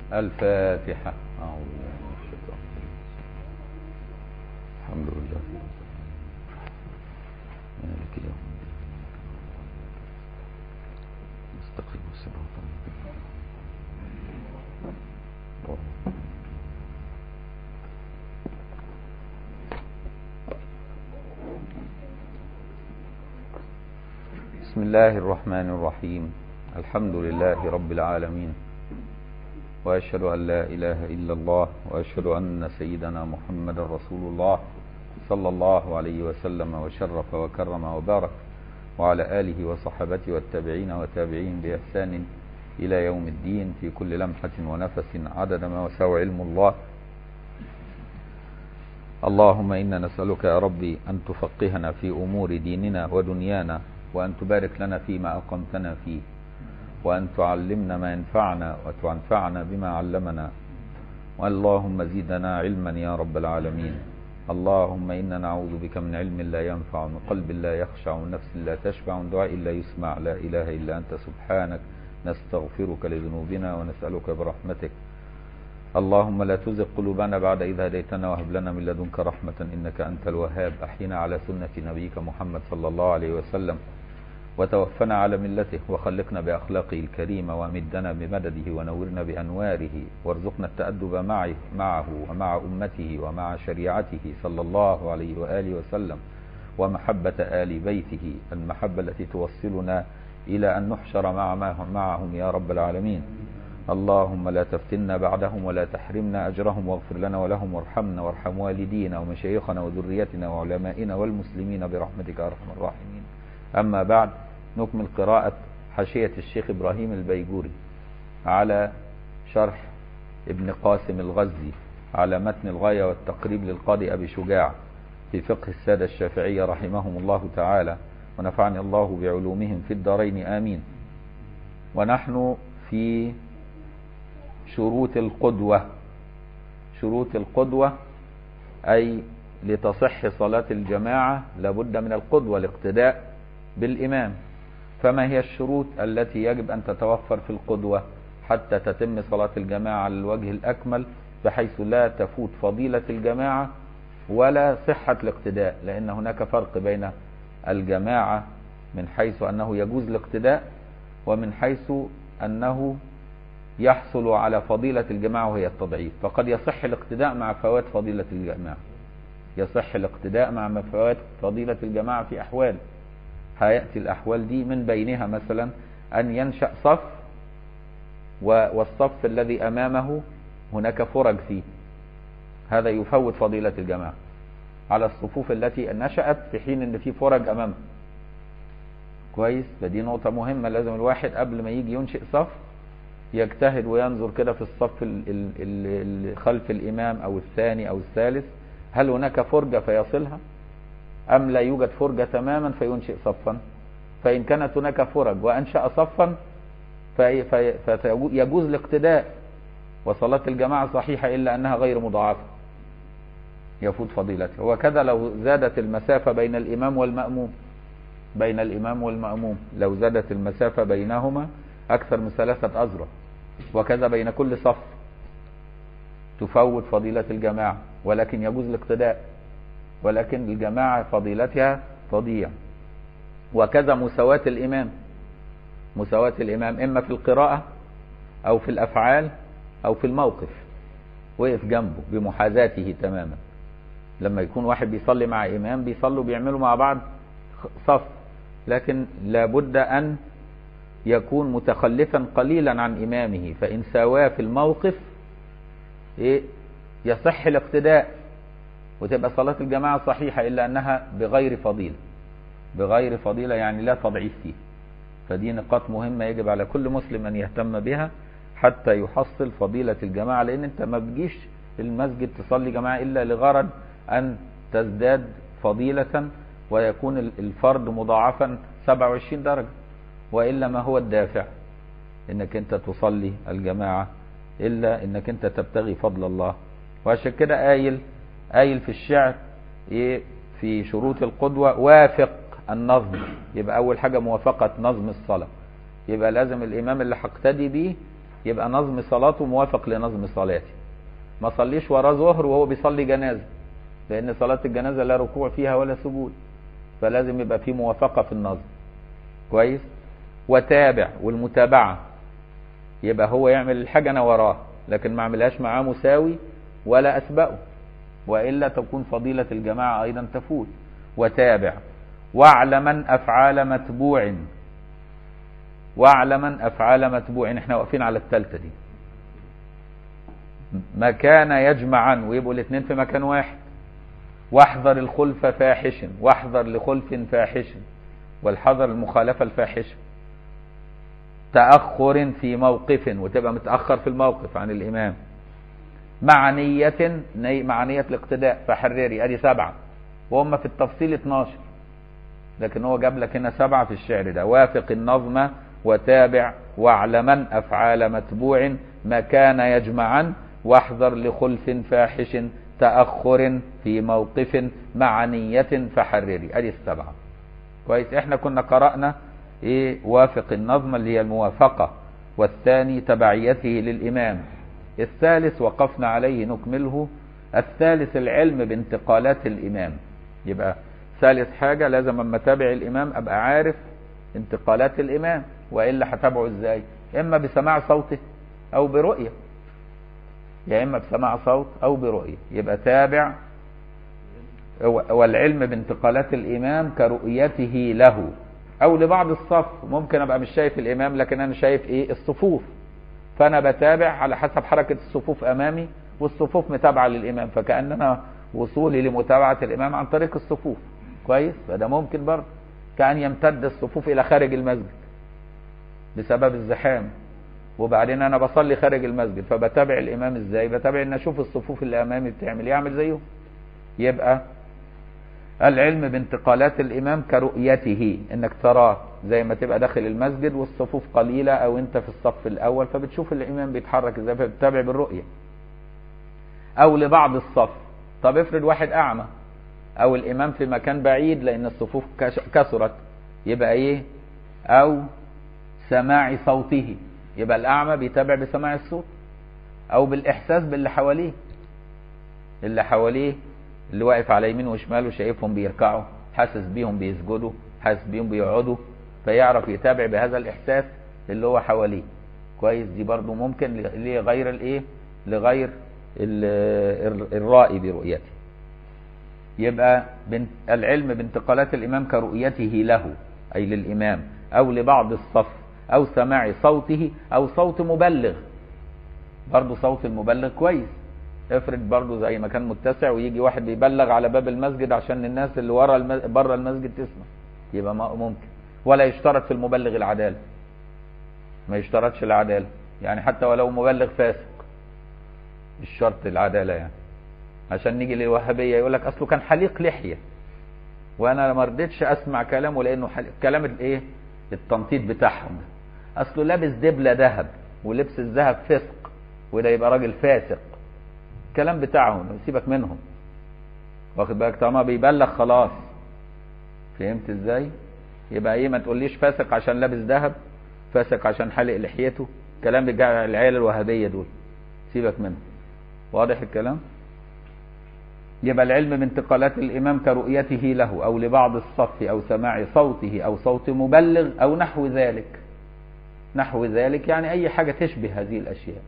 الفاتحة أعوذ بالله من الشيطان الرجيم. الحمد لله رب العالمين. مالك يوم الدين مستقيم الصراط المستقيم. اللهم بسم الله الرحمن الرحيم الحمد لله رب العالمين وأشهد أن لا إله إلا الله وأشهد أن سيدنا محمد رسول الله صلى الله عليه وسلم وشرف وكرم وبارك وعلى آله وصحبته والتابعين وتابعين بإحسان إلى يوم الدين في كل لمحة ونفس عدد ما وسع علم الله اللهم إنا نسألك يا ربي أن تفقهنا في أمور ديننا ودنيانا وأن تبارك لنا فيما أقمتنا فيه وأن تعلمنا ما ينفعنا وتنفعنا بما علمنا اللهم زدنا علما يا رب العالمين اللهم إنا نعوذ بك من علم لا ينفع من قلب لا يخشع من نفس لا تشبع من دعاء لا يسمع لا إله إلا أنت سبحانك نستغفرك لذنوبنا ونسألك برحمتك اللهم لا تزغ قلوبنا بعد إذ هديتنا وهب لنا من لدنك رحمة إنك أنت الوهاب أحينا على سنة نبيك محمد صلى الله عليه وسلم وتوفنا على ملته وخلقنا بأخلاقه الكريمة وأمدنا بمدده ونورنا بأنواره وارزقنا التأدب معه, معه ومع أمته ومع شريعته صلى الله عليه وآله وسلم ومحبة آل بيته المحبة التي توصلنا إلى أن نحشر مع معهم يا رب العالمين اللهم لا تفتنا بعدهم ولا تحرمنا أجرهم واغفر لنا ولهم وارحمنا وارحم والدينا ومشايخنا وذريتنا وعلمائنا والمسلمين برحمتك يا أرحم الراحمين أما بعد نكمل قراءة حاشية الشيخ إبراهيم البيجوري على شرح ابن قاسم الغزي على متن الغاية والتقريب للقاضي أبي شجاع في فقه السادة الشافعية رحمهم الله تعالى ونفعني الله بعلومهم في الدارين آمين ونحن في شروط القدوة شروط القدوة أي لتصح صلاة الجماعة لابد من القدوة الاقتداء بالإمام فما هي الشروط التي يجب أن تتوفر في القدوة حتى تتم صلاة الجماعة على الوجه الأكمل بحيث لا تفوت فضيلة الجماعة ولا صحة الاقتداء لأن هناك فرق بين الجماعة من حيث أنه يجوز الاقتداء ومن حيث أنه يحصل على فضيلة الجماعة وهي التضعيف فقد يصح الاقتداء مع فوات فضيلة الجماعة يصح الاقتداء مع فوات فضيلة الجماعة في أحوال هيأتي الأحوال دي من بينها مثلا أن ينشأ صف والصف الذي أمامه هناك فرج فيه هذا يفوت فضيلة الجماعة على الصفوف التي نشأت في حين ان في فرج امامها كويس فدي نقطة مهمة لازم الواحد قبل ما يجي ينشئ صف يجتهد وينظر كده في الصف اللي خلف الامام او الثاني او الثالث هل هناك فرجة فيصلها ام لا يوجد فرجة تماما فينشئ صفا فان كانت هناك فرج وانشأ صفا فيجوز الاقتداء وصلاة الجماعة صحيحة الا انها غير مضاعفة يفوت فضيلته وكذا لو زادت المسافة بين الإمام والمأموم بين الإمام والمأموم لو زادت المسافة بينهما أكثر من ثلاثة أذرع وكذا بين كل صف تفوت فضيلة الجماعة ولكن يجوز الاقتداء ولكن الجماعة فضيلتها تضيع وكذا مساواة الإمام مساواة الإمام إما في القراءة أو في الأفعال أو في الموقف وقف جنبه بمحاذاته تماما لما يكون واحد بيصلي مع إمام بيصلوا بيعملوا مع بعض صف لكن لابد أن يكون متخلفا قليلا عن إمامه فإن سواه في الموقف إيه يصح الاقتداء وتبقى صلاة الجماعة صحيحة إلا أنها بغير فضيلة بغير فضيلة يعني لا تضعيف فيه فدي نقاط مهمة يجب على كل مسلم أن يهتم بها حتى يحصل فضيلة الجماعة لأن أنت ما بتجيش المسجد تصلي جماعة إلا لغرض أن تزداد فضيلة ويكون الفرد مضاعفا 27 درجة وإلا ما هو الدافع إنك أنت تصلي الجماعة إلا إنك أنت تبتغي فضل الله وعشان كده قايل قايل في الشعر إيه في شروط القدوة وافق النظم يبقى أول حاجة موافقة نظم الصلاة يبقى لازم الإمام اللي هقتدي بيه يبقى نظم صلاته موافق لنظم صلاتي ما صليش وراه ظهر وهو بيصلي جنازة لأن صلاة الجنازة لا ركوع فيها ولا سجود فلازم يبقى في موافقة في النظم كويس وتابع والمتابعة يبقى هو يعمل الحاجة أنا وراه لكن ما اعملهاش معاه مساوي ولا أسبقه وإلا تكون فضيلة الجماعة أيضا تفوت وتابع واعلما أفعال متبوع واعلما أفعال متبوع احنا واقفين على الثالثة دي مكان يجمعا ويبقوا الاثنين في مكان واحد واحذر الخلف فاحش واحذر لخلف فاحش والحذر المخالفة الفاحشة تأخر في موقف وتبقى متأخر في الموقف عن الإمام مع نية مع نية الاقتداء فحرري ادي سبعة وهم في التفصيل 12 لكن هو جاب لك هنا سبعة في الشعر ده وافق النظم وتابع واعلمن أفعال متبوع مكان يجمعا واحذر لخلف فاحش تأخر في موقف مع نية فحرري ادي السبعة كويس احنا كنا قرأنا ايه وافق النظم اللي هي الموافقة والثاني تبعيته للإمام الثالث وقفنا عليه نكمله الثالث العلم بانتقالات الإمام يبقى ثالث حاجة لازم اما اتابع الإمام أبقى عارف انتقالات الإمام وإلا هتابعه إزاي إما بسماع صوته أو برؤية يا إما بسماع صوت أو برؤية يبقى تابع والعلم بانتقالات الإمام كرؤيته له أو لبعض الصف ممكن أبقى مش شايف الإمام لكن أنا شايف إيه الصفوف فأنا بتابع على حسب حركة الصفوف أمامي والصفوف متابعة للإمام فكأننا وصولي لمتابعة الإمام عن طريق الصفوف كويس فده ممكن برضه كأن يمتد الصفوف إلى خارج المسجد بسبب الزحام وبعدين أنا بصلي خارج المسجد فبتابع الإمام إزاي بتابع إن أشوف الصفوف اللي أمامي بتعمل يعمل زيه يبقى العلم بانتقالات الإمام كرؤيته إنك تراه زي ما تبقى داخل المسجد والصفوف قليلة أو أنت في الصف الأول فبتشوف الإمام بيتحرك إزاي فبتتابع بالرؤية أو لبعض الصف طب افرض واحد أعمى أو الإمام في مكان بعيد لأن الصفوف كثرت يبقى إيه أو سماع صوته يبقى الأعمى بيتابع بسماع الصوت أو بالإحساس باللي حواليه اللي حواليه اللي واقف على يمينه وشماله شايفهم بيركعوا حاسس بيهم بيسجدوا حاسس بيهم بيقعدوا فيعرف يتابع بهذا الإحساس اللي هو حواليه كويس دي برضو ممكن لغير الايه لغير الرائي برؤيته يبقى العلم بانتقالات الإمام كرؤيته له أي للإمام أو لبعض الصف أو سماع صوته أو صوت مبلغ برضو صوت المبلغ كويس افرض برضو زي ما كان متسع ويجي واحد بيبلغ على باب المسجد عشان الناس اللي ورا المز... بره المسجد تسمع يبقى ممكن ولا يشترط في المبلغ العدالة ما يشترطش العدالة يعني حتى ولو مبلغ فاسق الشرط العدالة يعني عشان نيجي للوهابية يقول لك اصله كان حليق لحية وانا ما رضيتش اسمع كلامه لانه حليق. كلام الايه التنطيط بتاعهم ده اصله لابس دبلة ذهب ولبس الذهب فسق وده يبقى راجل فاسق الكلام بتاعهم سيبك منهم واخد بالك طالما بيبلغ خلاص فهمت ازاي يبقى ايه ما تقوليش فاسق عشان لابس ذهب فاسق عشان حلق لحيته كلام بيجع العيال الوهابيه دول سيبك منهم واضح الكلام يبقى العلم بانتقالات الامام كرؤيته له او لبعض الصف او سماع صوته او صوت مبلغ او نحو ذلك نحو ذلك يعني اي حاجه تشبه هذه الاشياء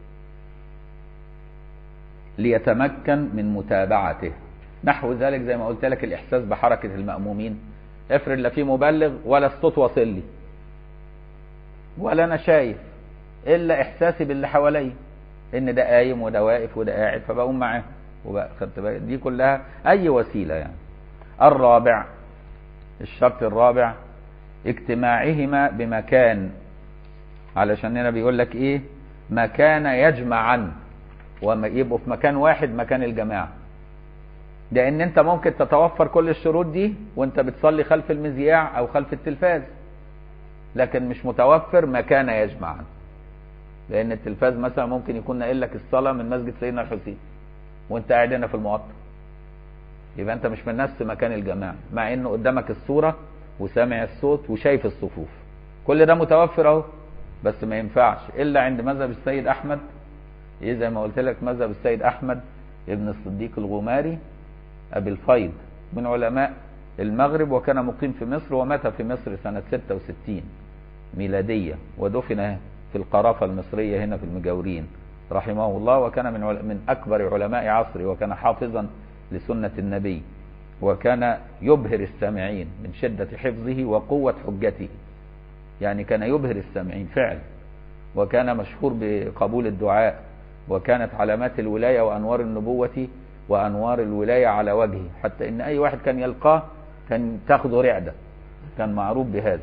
ليتمكن من متابعته نحو ذلك زي ما قلت لك الإحساس بحركة المأمومين افرض لا في مبلغ ولا الصوت واصل لي ولا أنا شايف إلا إحساسي باللي حواليا إن ده قايم وده واقف وده قاعد فبقوم معاه وبقى خدت بالك دي كلها أي وسيلة يعني الرابع الشرط الرابع اجتماعهما بمكان علشان هنا بيقول لك إيه مكان يجمعا ويبقوا في مكان واحد مكان الجماعة لأن أنت ممكن تتوفر كل الشروط دي وأنت بتصلي خلف المذياع أو خلف التلفاز لكن مش متوفر مكان يجمعا لأن التلفاز مثلا ممكن يكون ناقل لك الصلاة من مسجد سيدنا الحسين وأنت قاعد هنا في المقطع يبقى أنت مش من نفس مكان الجماعة مع إنه قدامك الصورة وسامع الصوت وشايف الصفوف كل ده متوفر أهو بس ما ينفعش الا عند مذهب السيد احمد ايه زي ما قلت لك مذهب السيد احمد ابن الصديق الغماري ابي الفيض من علماء المغرب وكان مقيم في مصر ومات في مصر سنة 66 ميلادية ودفن في القرافة المصرية هنا في المجاورين رحمه الله وكان من من أكبر علماء عصره وكان حافظا لسنة النبي وكان يبهر السامعين من شدة حفظه وقوة حجته يعني كان يبهر السامعين فعلا وكان مشهور بقبول الدعاء وكانت علامات الولاية وأنوار النبوة وأنوار الولاية على وجهه حتى إن أي واحد كان يلقاه كان تاخده رعدة كان معروف بهذا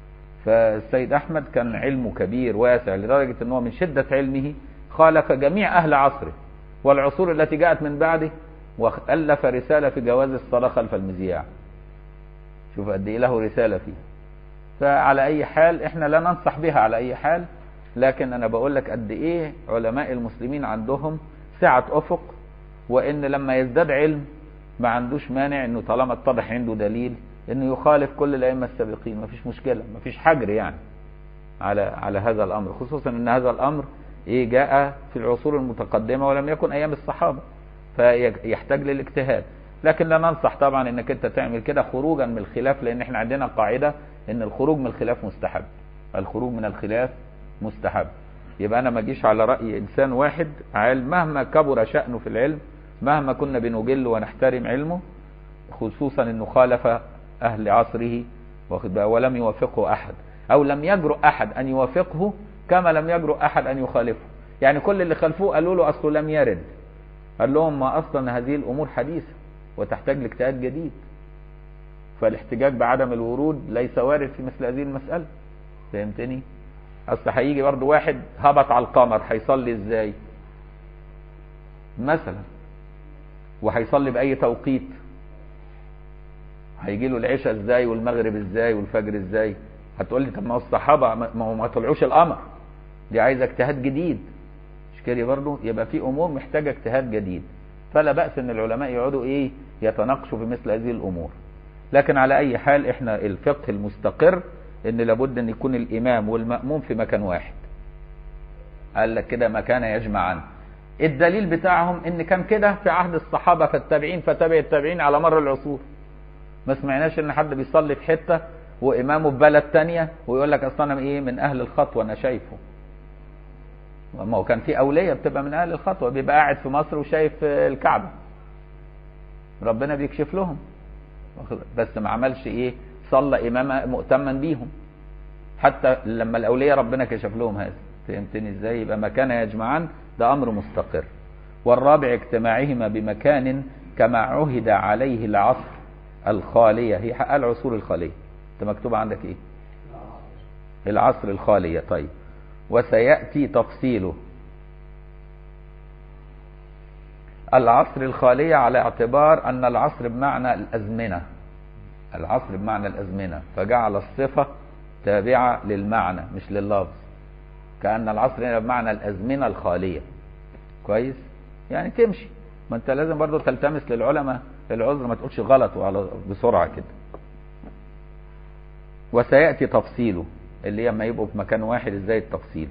فالسيد أحمد كان علمه كبير واسع لدرجة أنه من شدة علمه خالف جميع أهل عصره والعصور التي جاءت من بعده وألف رسالة في جواز الصلاة خلف المذياع شوف قد إيه له رسالة فيه فعلى أي حال إحنا لا ننصح بها على أي حال لكن أنا بقول لك قد إيه علماء المسلمين عندهم سعة أفق وإن لما يزداد علم ما عندوش مانع إنه طالما اتضح عنده دليل إنه يخالف كل الأئمة السابقين ما فيش مشكلة ما فيش حجر يعني على على هذا الأمر خصوصا إن هذا الأمر إيه جاء في العصور المتقدمة ولم يكن أيام الصحابة فيحتاج للاجتهاد لكن لا ننصح طبعا انك انت تعمل كده خروجا من الخلاف لان احنا عندنا قاعدة ان الخروج من الخلاف مستحب الخروج من الخلاف مستحب يبقى انا ما اجيش على رأي انسان واحد عالم مهما كبر شأنه في العلم مهما كنا بنجل ونحترم علمه خصوصا انه خالف اهل عصره واخد بقى ولم يوافقه احد او لم يجرؤ احد ان يوافقه كما لم يجرؤ احد ان يخالفه يعني كل اللي خلفوه قالوا له اصله لم يرد قال لهم ما اصلا هذه الامور حديثه وتحتاج لاجتهاد جديد فالاحتجاج بعدم الورود ليس وارد في مثل هذه المسألة فهمتني اصل هيجي برضه واحد هبط على القمر هيصلي ازاي مثلا وهيصلي باي توقيت هيجي له العشاء ازاي والمغرب ازاي والفجر ازاي هتقول لي طب ما هو الصحابه ما هو ما طلعوش القمر دي عايزه اجتهاد جديد مش كده برضه يبقى في امور محتاجه اجتهاد جديد فلا بأس ان العلماء يقعدوا ايه يتناقشوا في مثل هذه الامور لكن على اي حال احنا الفقه المستقر ان لابد ان يكون الامام والمأموم في مكان واحد قال لك كده مكان يجمعان الدليل بتاعهم ان كان كده في عهد الصحابة فالتابعين فتابع التابعين على مر العصور ما سمعناش ان حد بيصلي في حتة وامامه في بلد تانية ويقول لك اصلا انا ايه من اهل الخطوة انا شايفه ما هو كان في أولية بتبقى من أهل الخطوة بيبقى قاعد في مصر وشايف الكعبة ربنا بيكشف لهم بس ما عملش إيه صلى إمامة مؤتما بيهم حتى لما الأولية ربنا كشف لهم هذا فهمتني إزاي يبقى مكان يجمعان ده أمر مستقر والرابع اجتماعهما بمكان كما عهد عليه العصر الخالية هي حق العصور الخالية انت مكتوب عندك ايه العصر الخالية طيب وسيأتي تفصيله العصر الخالية على اعتبار أن العصر بمعنى الأزمنة العصر بمعنى الأزمنة فجعل الصفة تابعة للمعنى مش لللفظ كأن العصر هنا بمعنى الأزمنة الخالية كويس يعني تمشي ما انت لازم برضو تلتمس للعلماء العذر ما تقولش غلط وعلى بسرعة كده وسيأتي تفصيله اللي هي لما يبقوا في مكان واحد ازاي التفصيل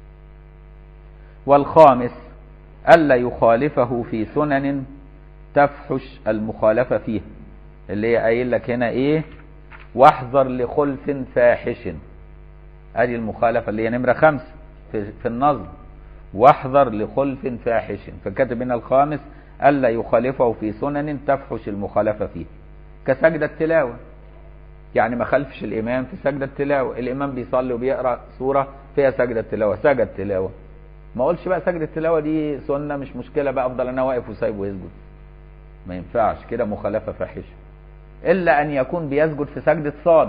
والخامس ألا يخالفه في سنن تفحش المخالفة فيها اللي هي قايل لك هنا ايه واحذر لخلف فاحش ادي المخالفة اللي هي نمرة خمسة في, في النظم واحذر لخلف فاحش فكاتب هنا الخامس ألا يخالفه في سنن تفحش المخالفة فيها كسجدة التلاوة يعني ما خلفش الإمام في سجدة التلاوة الإمام بيصلي وبيقرأ سورة فيها سجدة تلاوة سجد تلاوة ما اقولش بقى سجدة التلاوة دي سنة مش مشكلة بقى أفضل أنا واقف وسايبه ويسجد ما ينفعش كده مخالفة فاحشة إلا أن يكون بيسجد في سجدة صاد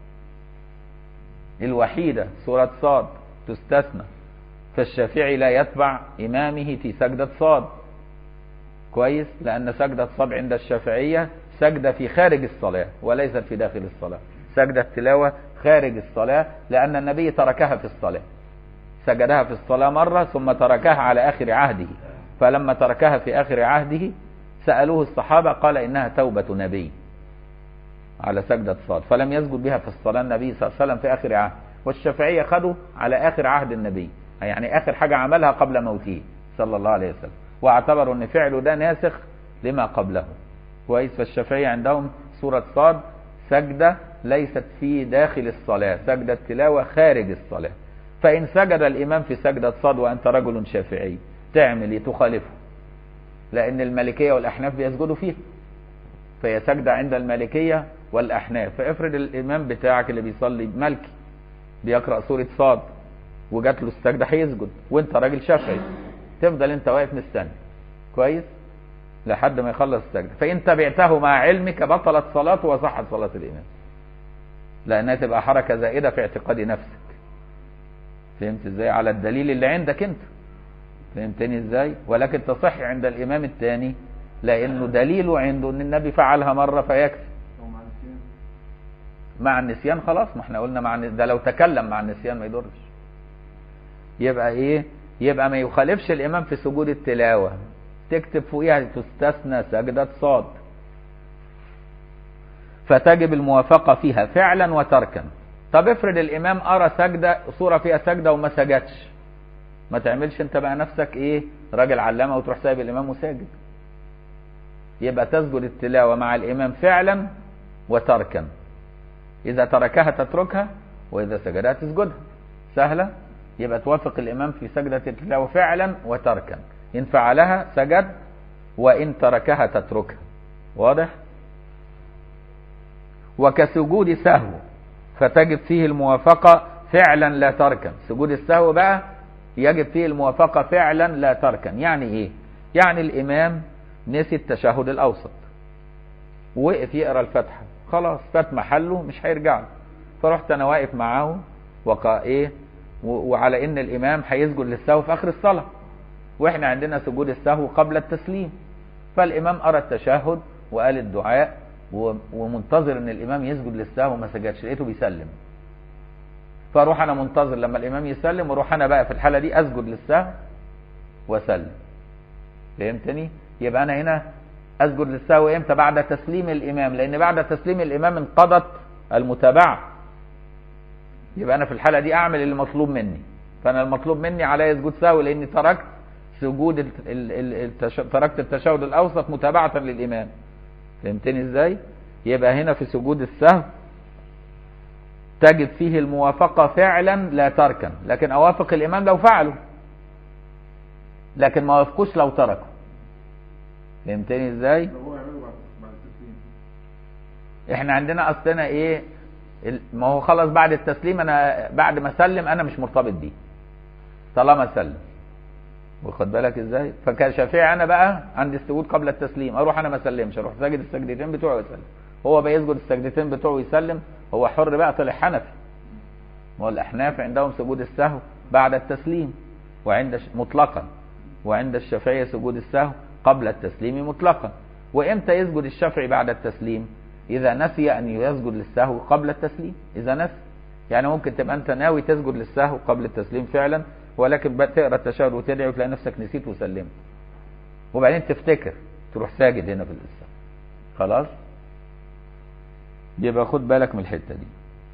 الوحيدة سورة صاد تستثنى فالشافعي لا يتبع إمامه في سجدة صاد كويس لأن سجدة صاد عند الشافعية سجدة في خارج الصلاة وليست في داخل الصلاة سجدة تلاوة خارج الصلاة لأن النبي تركها في الصلاة سجدها في الصلاة مرة ثم تركها على آخر عهده فلما تركها في آخر عهده سألوه الصحابة قال إنها توبة نبي على سجدة صاد فلم يسجد بها في الصلاة النبي صلى الله عليه وسلم في آخر عهد والشافعية خدوا على آخر عهد النبي يعني آخر حاجة عملها قبل موته صلى الله عليه وسلم واعتبروا أن فعله ده ناسخ لما قبله كويس فالشافعية عندهم سورة صاد سجدة ليست في داخل الصلاة سجدة تلاوة خارج الصلاة فإن سجد الإمام في سجدة صاد وأنت رجل شافعي تعمل ايه تخالفه لأن المالكية والأحناف بيسجدوا فيها فهي سجدة عند المالكية والأحناف فافرض الإمام بتاعك اللي بيصلي مالكي بيقرأ سورة صاد وجات له السجدة هيسجد وانت راجل شافعي تفضل انت واقف مستني كويس لحد ما يخلص السجدة فإن تبعته مع علمك بطلت صلاته وصحت صلاة الإمام لأنها تبقى حركة زائدة في اعتقاد نفسك فهمت ازاي على الدليل اللي عندك انت فهمتني ازاي ولكن تصح عند الإمام الثاني لأنه دليله عنده أن النبي فعلها مرة فيكفي مع النسيان خلاص ما احنا قلنا مع ده لو تكلم مع النسيان ما يضرش يبقى ايه يبقى ما يخالفش الامام في سجود التلاوة تكتب فوقيها تستثنى سجدة صاد فتجب الموافقة فيها فعلا وتركا طب افرض الامام ارى سجدة صورة فيها سجدة وما سجدش ما تعملش انت بقى نفسك ايه راجل علامة وتروح سايب الامام وساجد يبقى تسجد التلاوة مع الامام فعلا وتركا إذا تركها تتركها وإذا سجدها تسجدها سهلة يبقى توافق الإمام في سجدة التلاوة فعلا وتركا إن فعلها سجد وإن تركها تتركها واضح وكسجود سهو فتجب فيه الموافقة فعلا لا تركا سجود السهو بقى يجب فيه الموافقة فعلا لا تركا يعني إيه يعني الإمام نسي التشهد الأوسط وقف يقرأ الفاتحة خلاص فات محله مش هيرجع له فرحت انا واقف معاه وقا ايه وعلى ان الامام هيسجد للسهو في اخر الصلاه واحنا عندنا سجود السهو قبل التسليم فالامام ارى التشهد وقال الدعاء ومنتظر ان الامام يسجد للسهو ما سجدش لقيته بيسلم فاروح انا منتظر لما الامام يسلم واروح انا بقى في الحاله دي اسجد للسهو واسلم فهمتني يبقى انا هنا اسجد للسهو امتى بعد تسليم الامام لان بعد تسليم الامام انقضت المتابعه يبقى انا في الحاله دي اعمل اللي مطلوب مني فانا المطلوب مني علي سجود سهو لاني تركت سجود ال ال ال التش... تركت التشهد الاوسط متابعه للامام فهمتني ازاي يبقى هنا في سجود السهو تجد فيه الموافقه فعلا لا تركا لكن اوافق الامام لو فعله لكن ما وافقوش لو تركوا فهمتني ازاي احنا عندنا اصلنا ايه ما هو خلص بعد التسليم انا بعد ما اسلم انا مش مرتبط بيه طالما سلم واخد بالك ازاي فكشافعي انا بقى عندي السجود قبل التسليم اروح انا ما اسلمش اروح ساجد السجدتين بتوعي واسلم هو بقى يسجد السجدتين بتوعه ويسلم هو حر بقى طلع حنفي ما هو الاحناف عندهم سجود السهو بعد التسليم وعند مطلقا وعند الشافعيه سجود السهو قبل التسليم مطلقا وامتى يسجد الشافعي بعد التسليم اذا نسي ان يسجد للسهو قبل التسليم اذا نسي يعني ممكن تبقى انت ناوي تسجد للسهو قبل التسليم فعلا ولكن بقى تقرا التشهد وتدعي وتلاقي نفسك نسيت وسلمت وبعدين تفتكر تروح ساجد هنا في السهو خلاص يبقى خد بالك من الحته دي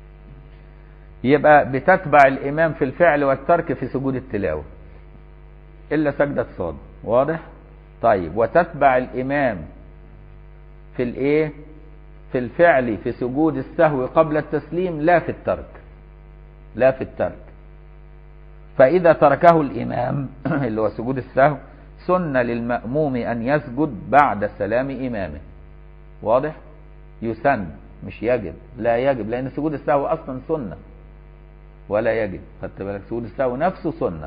يبقى بتتبع الامام في الفعل والترك في سجود التلاوه الا سجده صاد واضح طيب وتتبع الإمام في الإيه في الفعل في سجود السهو قبل التسليم لا في الترك لا في الترك فإذا تركه الإمام اللي هو سجود السهو سن للمأموم أن يسجد بعد سلام إمامه واضح يسن مش يجب لا يجب لأن سجود السهو أصلا سنة ولا يجب خدت بالك سجود السهو نفسه سنه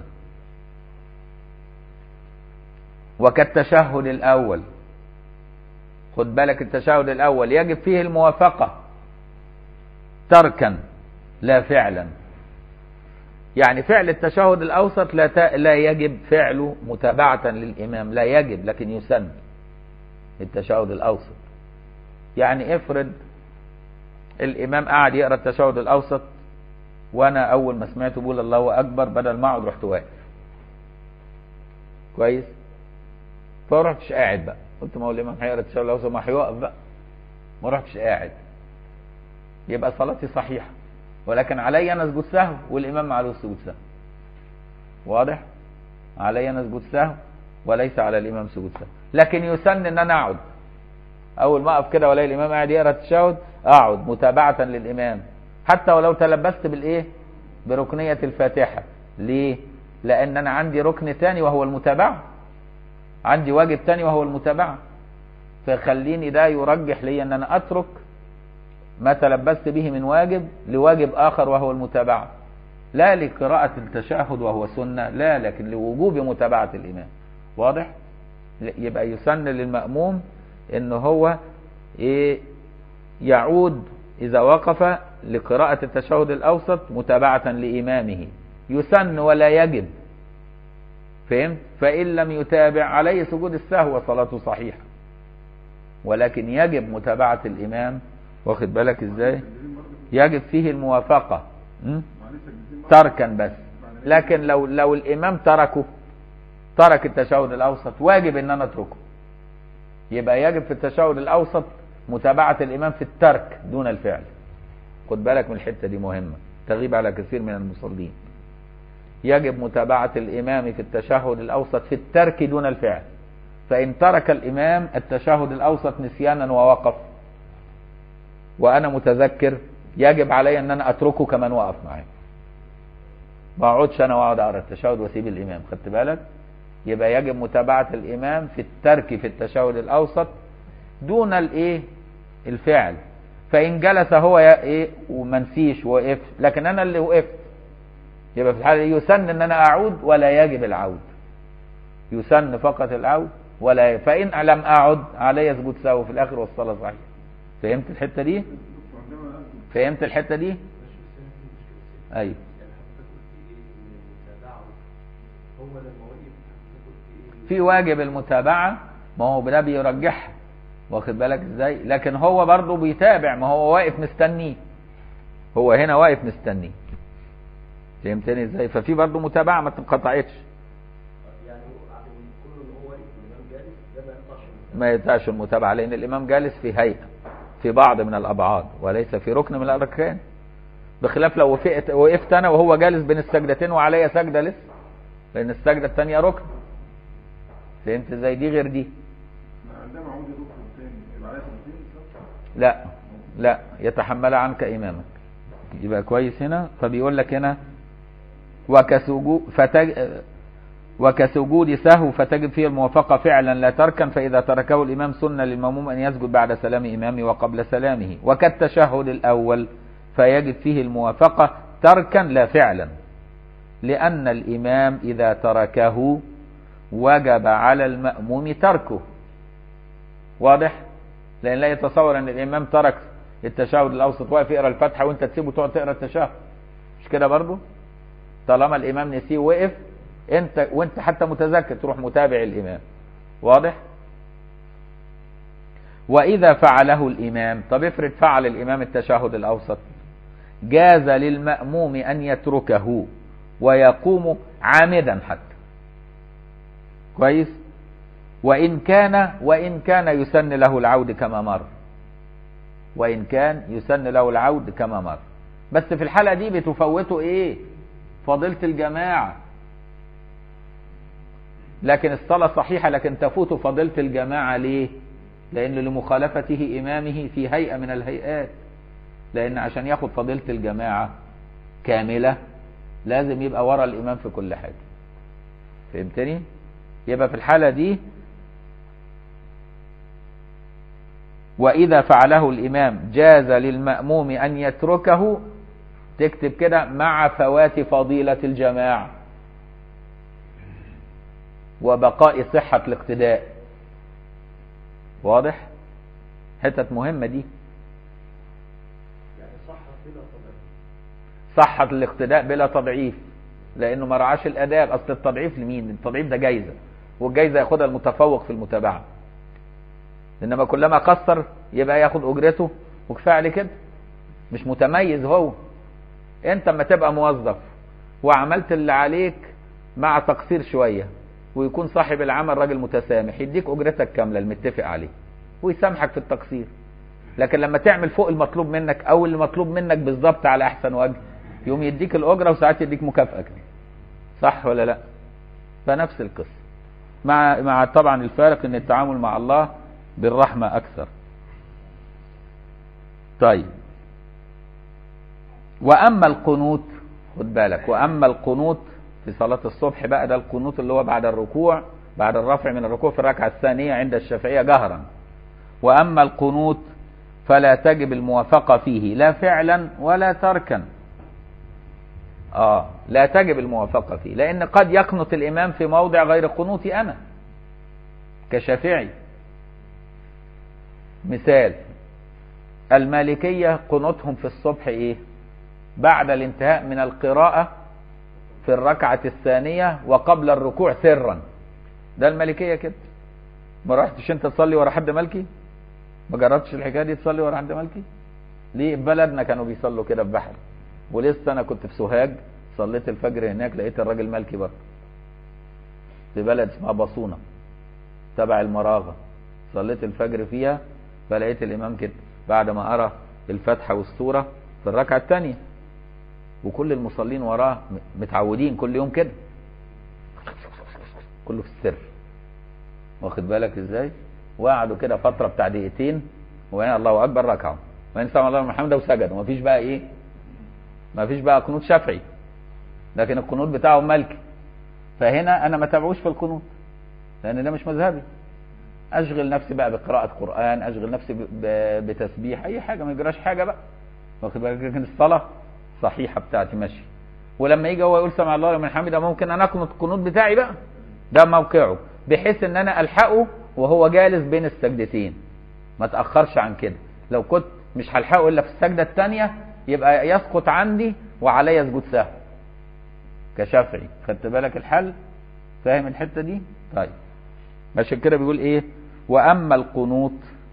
وكالتشهد الأول خد بالك التشهد الأول يجب فيه الموافقة تركا لا فعلا يعني فعل التشهد الأوسط لا, ت... لا يجب فعله متابعة للإمام لا يجب لكن يسن التشهد الأوسط يعني افرض الإمام قاعد يقرأ التشهد الأوسط وأنا أول ما سمعته بقول الله أكبر بدل ما أقعد رحت واقف كويس فما رحتش قاعد بقى قلت ما هو الامام هيقرا التشهد الاوسط ما هيوقف بقى ما رحتش قاعد يبقى صلاتي صحيحه ولكن علي انا اسجد سهو والامام ما عليه سجود سهو واضح علي انا اسجد سهو وليس على الامام سجود سهو لكن يسن ان انا اقعد اول ما اقف كده والاقي الامام قاعد يقرا التشهد اقعد متابعه للامام حتى ولو تلبست بالايه بركنيه الفاتحه ليه لان انا عندي ركن تاني وهو المتابعه عندي واجب تاني وهو المتابعه فخليني ده يرجح لي ان انا اترك ما تلبست به من واجب لواجب اخر وهو المتابعه لا لقراءة التشهد وهو سنة لا لكن لوجوب متابعة الإمام واضح يبقى يسن للمأموم ان هو ايه يعود اذا وقف لقراءة التشهد الاوسط متابعة لامامه يسن ولا يجب فهمت فان لم يتابع عليه سجود السهو وصلاته صحيحة ولكن يجب متابعة الامام واخد بالك ازاي يجب فيه الموافقة م? تركا بس لكن لو لو الامام تركه ترك التشهد الاوسط واجب ان انا اتركه يبقى يجب في التشهد الاوسط متابعة الامام في الترك دون الفعل خد بالك من الحتة دي مهمة تغيب على كثير من المصلين يجب متابعة الامام في التشهد الاوسط في الترك دون الفعل فان ترك الامام التشهد الاوسط نسيانا ووقف وانا متذكر يجب علي ان انا اتركه كمان وقف معاه ما اقعدش انا واقعد اقرا التشهد واسيب الامام خدت بالك يبقى يجب متابعة الامام في الترك في التشهد الاوسط دون الايه الفعل فان جلس هو ايه ومنسيش وقف لكن انا اللي وقفت يبقى في الحاله دي يسن ان انا اعود ولا يجب العود يسن فقط العود ولا فان لم اعد علي اسجد سهو في الاخر والصلاه صحيحه فهمت الحته دي فهمت الحته دي ايوه في واجب المتابعة ما هو ده بيرجحها واخد بالك ازاي لكن هو برضه بيتابع ما هو واقف مستنيه هو هنا واقف مستنيه فهمتني ازاي ففي برضه متابعة ما تنقطعتش ما يقطعش المتابعة لان الامام جالس في هيئة في بعض من الابعاد وليس في ركن من الاركان بخلاف لو وقفت وقفت انا وهو جالس بين السجدتين وعليا سجدة لسه لان السجدة الثانية ركن فهمت ازاي دي غير دي لا لا يتحمل عنك امامك يبقى كويس هنا فبيقول لك هنا وكسجود فتج... وكسجود سهو فتجب فيه الموافقة فعلا لا تركا فإذا تركه الإمام سنة للمأموم أن يسجد بعد سلام إمامه وقبل سلامه وكالتشهد الأول فيجب فيه الموافقة تركا لا فعلا لأن الإمام إذا تركه وجب على المأموم تركه واضح لأن لا يتصور أن الإمام ترك التشهد الأوسط واقف يقرأ الفاتحة وأنت تسيبه تقعد تقرأ التشهد مش كده برضه طالما الإمام نسيه وقف أنت وأنت حتى متذكر تروح متابع الإمام واضح وإذا فعله الإمام طب افرض فعل الإمام التشهد الأوسط جاز للمأموم أن يتركه ويقوم عامدا حتى كويس وإن كان وإن كان يسن له العود كما مر وإن كان يسن له العود كما مر بس في الحالة دي بتفوته إيه فضيلة الجماعة لكن الصلاة صحيحة لكن تفوت فضيلة الجماعة ليه لأن لمخالفته إمامه في هيئة من الهيئات لأن عشان ياخد فضيلة الجماعة كاملة لازم يبقى ورا الإمام في كل حاجة فهمتني يبقى في الحالة دي وإذا فعله الإمام جاز للمأموم أن يتركه تكتب كده مع فوات فضيلة الجماعة وبقاء صحة الاقتداء واضح حتة مهمة دي صحة الاقتداء بلا تضعيف لانه ما رعاش الاداب اصل التضعيف لمين التضعيف ده جايزة والجايزة ياخدها المتفوق في المتابعة انما كلما قصر يبقى ياخد اجرته وكفايه عليه كده مش متميز هو انت اما تبقى موظف وعملت اللي عليك مع تقصير شوية ويكون صاحب العمل راجل متسامح يديك اجرتك كاملة المتفق عليه ويسامحك في التقصير لكن لما تعمل فوق المطلوب منك او اللي مطلوب منك بالظبط على احسن وجه يوم يديك الاجره وساعات يديك مكافاه كمان صح ولا لا فنفس القصه مع مع طبعا الفارق ان التعامل مع الله بالرحمه اكثر طيب واما القنوت خد بالك واما القنوت في صلاه الصبح بقى ده القنوت اللي هو بعد الركوع بعد الرفع من الركوع في الركعه الثانيه عند الشافعيه جهرا واما القنوت فلا تجب الموافقه فيه لا فعلا ولا تركا اه لا تجب الموافقه فيه لان قد يقنط الامام في موضع غير قنوتي انا كشافعي مثال المالكيه قنوتهم في الصبح ايه بعد الانتهاء من القراءه في الركعه الثانيه وقبل الركوع سرا ده المالكيه كده ما رحتش انت تصلي ورا حد مالكي ما جربتش الحكايه دي تصلي ورا حد مالكي ليه في بلدنا كانوا بيصلوا كده في بحر ولسه انا كنت في سوهاج صليت الفجر هناك لقيت الراجل مالكي برضه في بلد اسمها بصونه تبع المراغه صليت الفجر فيها فلقيت الامام كده بعد ما قرا الفاتحه والسوره في الركعه الثانيه وكل المصلين وراه متعودين كل يوم كده كله في السر واخد بالك ازاي وقعدوا كده فتره بتاع دقيقتين وبعدين الله اكبر ركعوا وبعدين سمع الله لمن حمده وسجدوا مفيش بقى ايه مفيش بقى قنوت شافعي لكن القنوت بتاعه ملكي فهنا انا ما تابعوش في القنوت لان ده مش مذهبي اشغل نفسي بقى بقراءه قران اشغل نفسي بتسبيح اي حاجه ما يجراش حاجه بقى واخد بالك لكن الصلاه صحيحه بتاعتي ماشي ولما يجي هو يقول سمع الله لمن حمده ممكن انا اقنط القنوت بتاعي بقى ده موقعه بحيث ان انا الحقه وهو جالس بين السجدتين ما تاخرش عن كده لو كنت مش هلحقه الا في السجده الثانيه يبقى يسقط عندي وعليا سجود سهو كشافعي خدت بالك الحل فاهم الحته دي طيب عشان كده بيقول ايه واما القنوط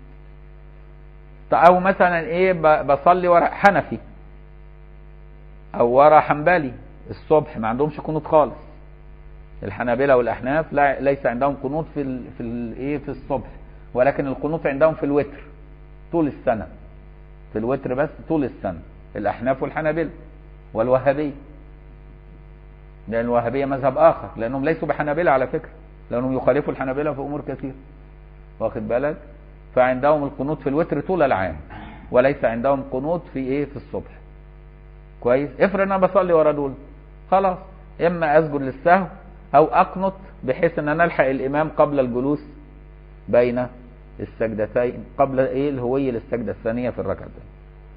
او مثلا ايه بصلي ورا حنفي او ورا حنبلي الصبح ما عندهمش قنوط خالص الحنابلة والاحناف لا ليس عندهم قنوط في ال في الايه في الصبح ولكن القنوط عندهم في الوتر طول السنه في الوتر بس طول السنه الاحناف والحنابلة والوهابيه لان الوهابيه مذهب اخر لانهم ليسوا بحنابلة على فكره لانهم يخالفوا الحنابلة في امور كثيره واخد بالك فعندهم القنوط في الوتر طول العام وليس عندهم قنوط في ايه في الصبح كويس افرض انا بصلي ورا دول خلاص اما اسجد للسهو او اقنط بحيث ان انا الحق الامام قبل الجلوس بين السجدتين قبل ايه الهوية للسجدة الثانية في الركعة الثانية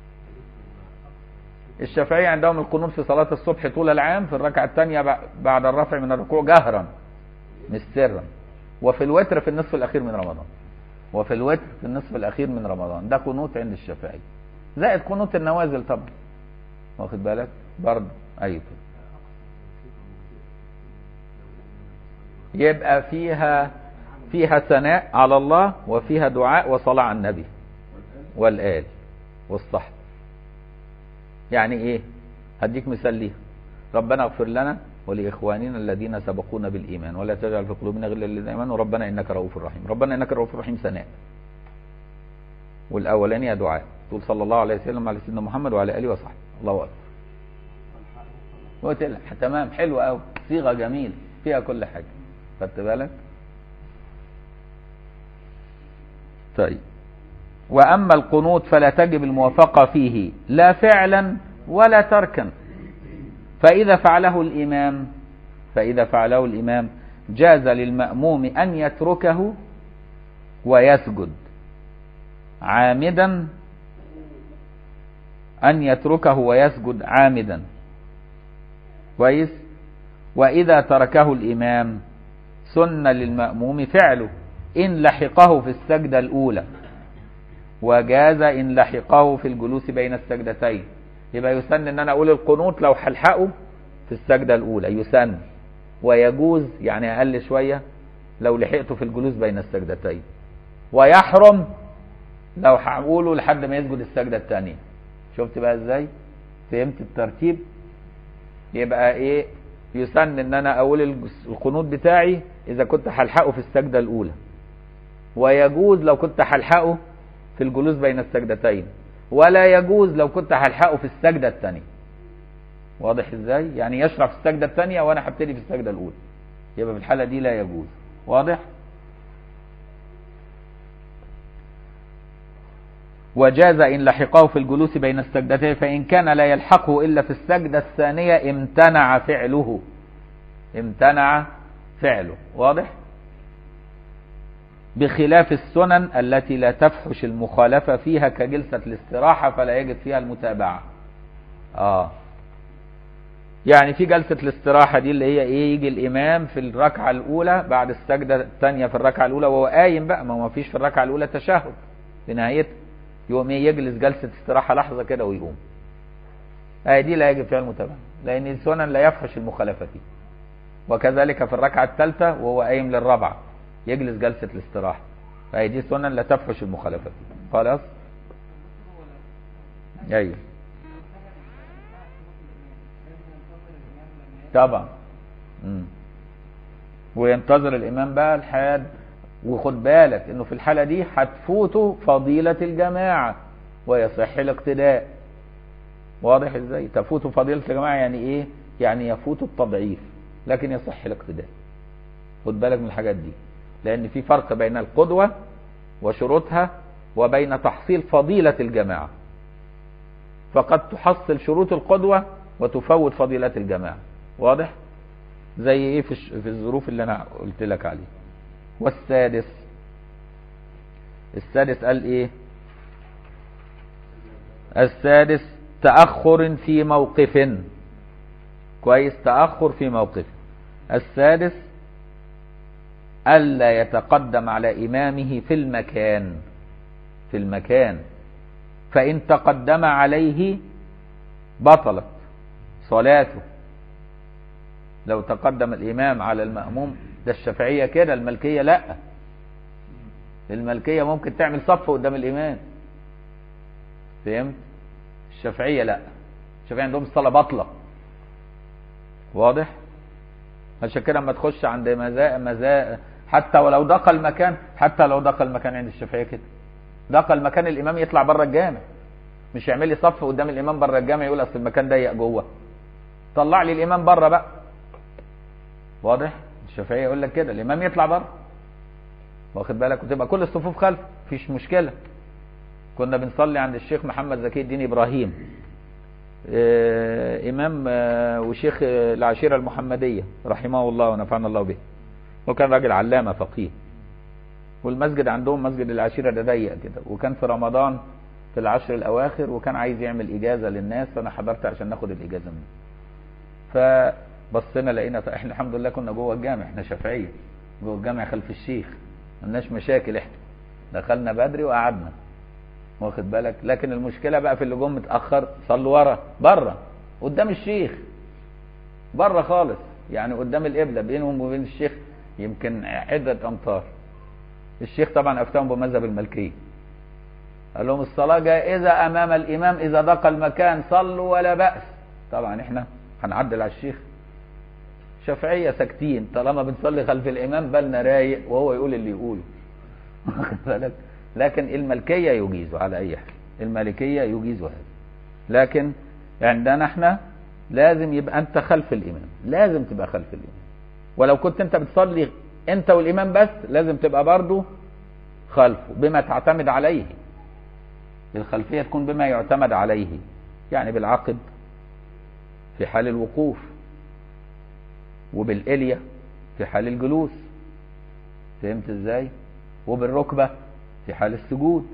الشافعية عندهم القنوت في صلاة الصبح طول العام في الركعة الثانية بعد الرفع من الركوع جهرا مش سرا وفي الوتر في النصف الأخير من رمضان وفي الوتر في النصف الأخير من رمضان ده قنوت عند الشافعي زائد قنوت النوازل طبعا واخد بالك برضه أيوة يبقى فيها فيها ثناء على الله وفيها دعاء وصلاة على النبي والآل والصحب يعني ايه هديك مثال ليه ربنا اغفر لنا ولإخواننا الذين سبقونا بالإيمان ولا تجعل في قلوبنا غلا للذين آمنوا ربنا إنك رؤوف رحيم ربنا إنك رؤوف رحيم ثناء والأولانية دعاء تقول صلى الله عليه وسلم على سيدنا محمد وعلى آله وصحبه الله أكبر قلت تمام حلو قوي صيغة جميل فيها كل حاجة خدت بالك طيب وأما القنوت فلا تجب الموافقة فيه لا فعلا ولا تركا فإذا فعله الإمام فإذا فعله الإمام جاز للمأموم أن يتركه ويسجد عامدا أن يتركه ويسجد عامدا كويس وإذا تركه الإمام سن للمأموم فعله إن لحقه في السجدة الأولى وجاز إن لحقه في الجلوس بين السجدتين يبقى يسن إن أنا أقول القنوت لو هلحقه في السجدة الأولى يسن ويجوز يعني أقل شوية لو لحقته في الجلوس بين السجدتين ويحرم لو هقوله لحد ما يسجد السجدة الثانية شفت بقى ازاي فهمت الترتيب يبقى ايه يسن ان انا اقول القنوت بتاعي اذا كنت هلحقه في السجدة الاولى ويجوز لو كنت هلحقه في الجلوس بين السجدتين ولا يجوز لو كنت هلحقه في السجدة الثانية واضح ازاي يعني يشرع في السجدة الثانية وانا هبتدي في السجدة الاولى يبقى في الحالة دي لا يجوز واضح وجاز إن لحقه في الجلوس بين السجدتين فإن كان لا يلحقه إلا في السجدة الثانية امتنع فعله امتنع فعله واضح بخلاف السنن التي لا تفحش المخالفة فيها كجلسة الاستراحة فلا يجب فيها المتابعة آه يعني في جلسة الاستراحة دي اللي هي ايه يجي الامام في الركعة الاولى بعد السجدة الثانية في الركعة الاولى وهو قايم بقى ما هو فيش في الركعة الاولى تشهد في نهايتها يقوم ايه يجلس جلسة استراحة لحظة كده ويقوم آه دي لا يجب فيها المتابعة لان السنن لا يفحش المخالفة فيه وكذلك في الركعة الثالثة وهو قايم للرابعة يجلس جلسة الاستراحة فهي دي سنن لا تفحش المخالفة فيه خلاص ايوه طبعا مم. وينتظر الامام بقى لحد وخد بالك انه في الحالة دي هتفوته فضيلة الجماعة ويصح الاقتداء واضح ازاي تفوت فضيلة الجماعة يعني ايه يعني يفوت التضعيف لكن يصح الاقتداء خد بالك من الحاجات دي لان في فرق بين القدوة وشروطها وبين تحصيل فضيلة الجماعة فقد تحصل شروط القدوة وتفوت فضيلة الجماعة واضح زي ايه في, في الظروف اللي انا قلت لك عليه والسادس السادس قال ايه السادس تأخر في موقف كويس تأخر في موقف السادس ألا يتقدم على إمامه في المكان في المكان فإن تقدم عليه بطلت صلاته لو تقدم الإمام على المأموم ده الشافعية كده الملكية لا الملكية ممكن تعمل صف قدام الإمام فهمت الشافعية لا الشافعية عندهم الصلاة باطلة واضح عشان كده لما تخش عند مزاء مزاء حتى ولو دخل مكان حتى لو دخل مكان عند الشافعية كده دخل مكان الإمام يطلع بره الجامع مش يعمل لي صف قدام الإمام بره الجامع يقول أصل المكان ضيق جوه طلع لي الإمام بره بقى واضح الشافعية يقول لك كده الإمام يطلع بره واخد بالك وتبقى كل الصفوف خلف مفيش مشكلة كنا بنصلي عند الشيخ محمد زكي الدين إبراهيم آه إمام آه وشيخ آه العشيرة المحمدية رحمه الله ونفعنا الله به وكان راجل علامة فقيه والمسجد عندهم مسجد العشيرة ده ضيق كده وكان في رمضان في العشر الأواخر وكان عايز يعمل إجازة للناس فأنا حضرت عشان ناخد الإجازة منه فبصينا لقينا احنا الحمد لله كنا جوه الجامع احنا شافعية جوه الجامع خلف الشيخ ملناش مشاكل احنا دخلنا بدري وقعدنا واخد بالك لكن المشكلة بقى في اللي جم متأخر صلوا ورا بره قدام الشيخ بره خالص يعني قدام القبلة بينهم وبين الشيخ يمكن عدة أمتار الشيخ طبعا أفتهم بمذهب الملكية قال لهم الصلاة جائزة أمام الإمام إذا ضاق المكان صلوا ولا بأس طبعا إحنا هنعدل على الشيخ شافعية ساكتين طالما بنصلي خلف الإمام بالنا رايق وهو يقول اللي يقوله واخد بالك لكن الملكية يجيز على أي حال المالكية يجيز هذا لكن عندنا احنا لازم يبقى أنت خلف الإمام لازم تبقى خلف الإمام ولو كنت أنت بتصلي أنت والإمام بس لازم تبقى برضه خلفه بما تعتمد عليه الخلفية تكون بما يعتمد عليه يعني بالعقد في حال الوقوف وبالإلية في حال الجلوس فهمت ازاي وبالركبة في حال السجود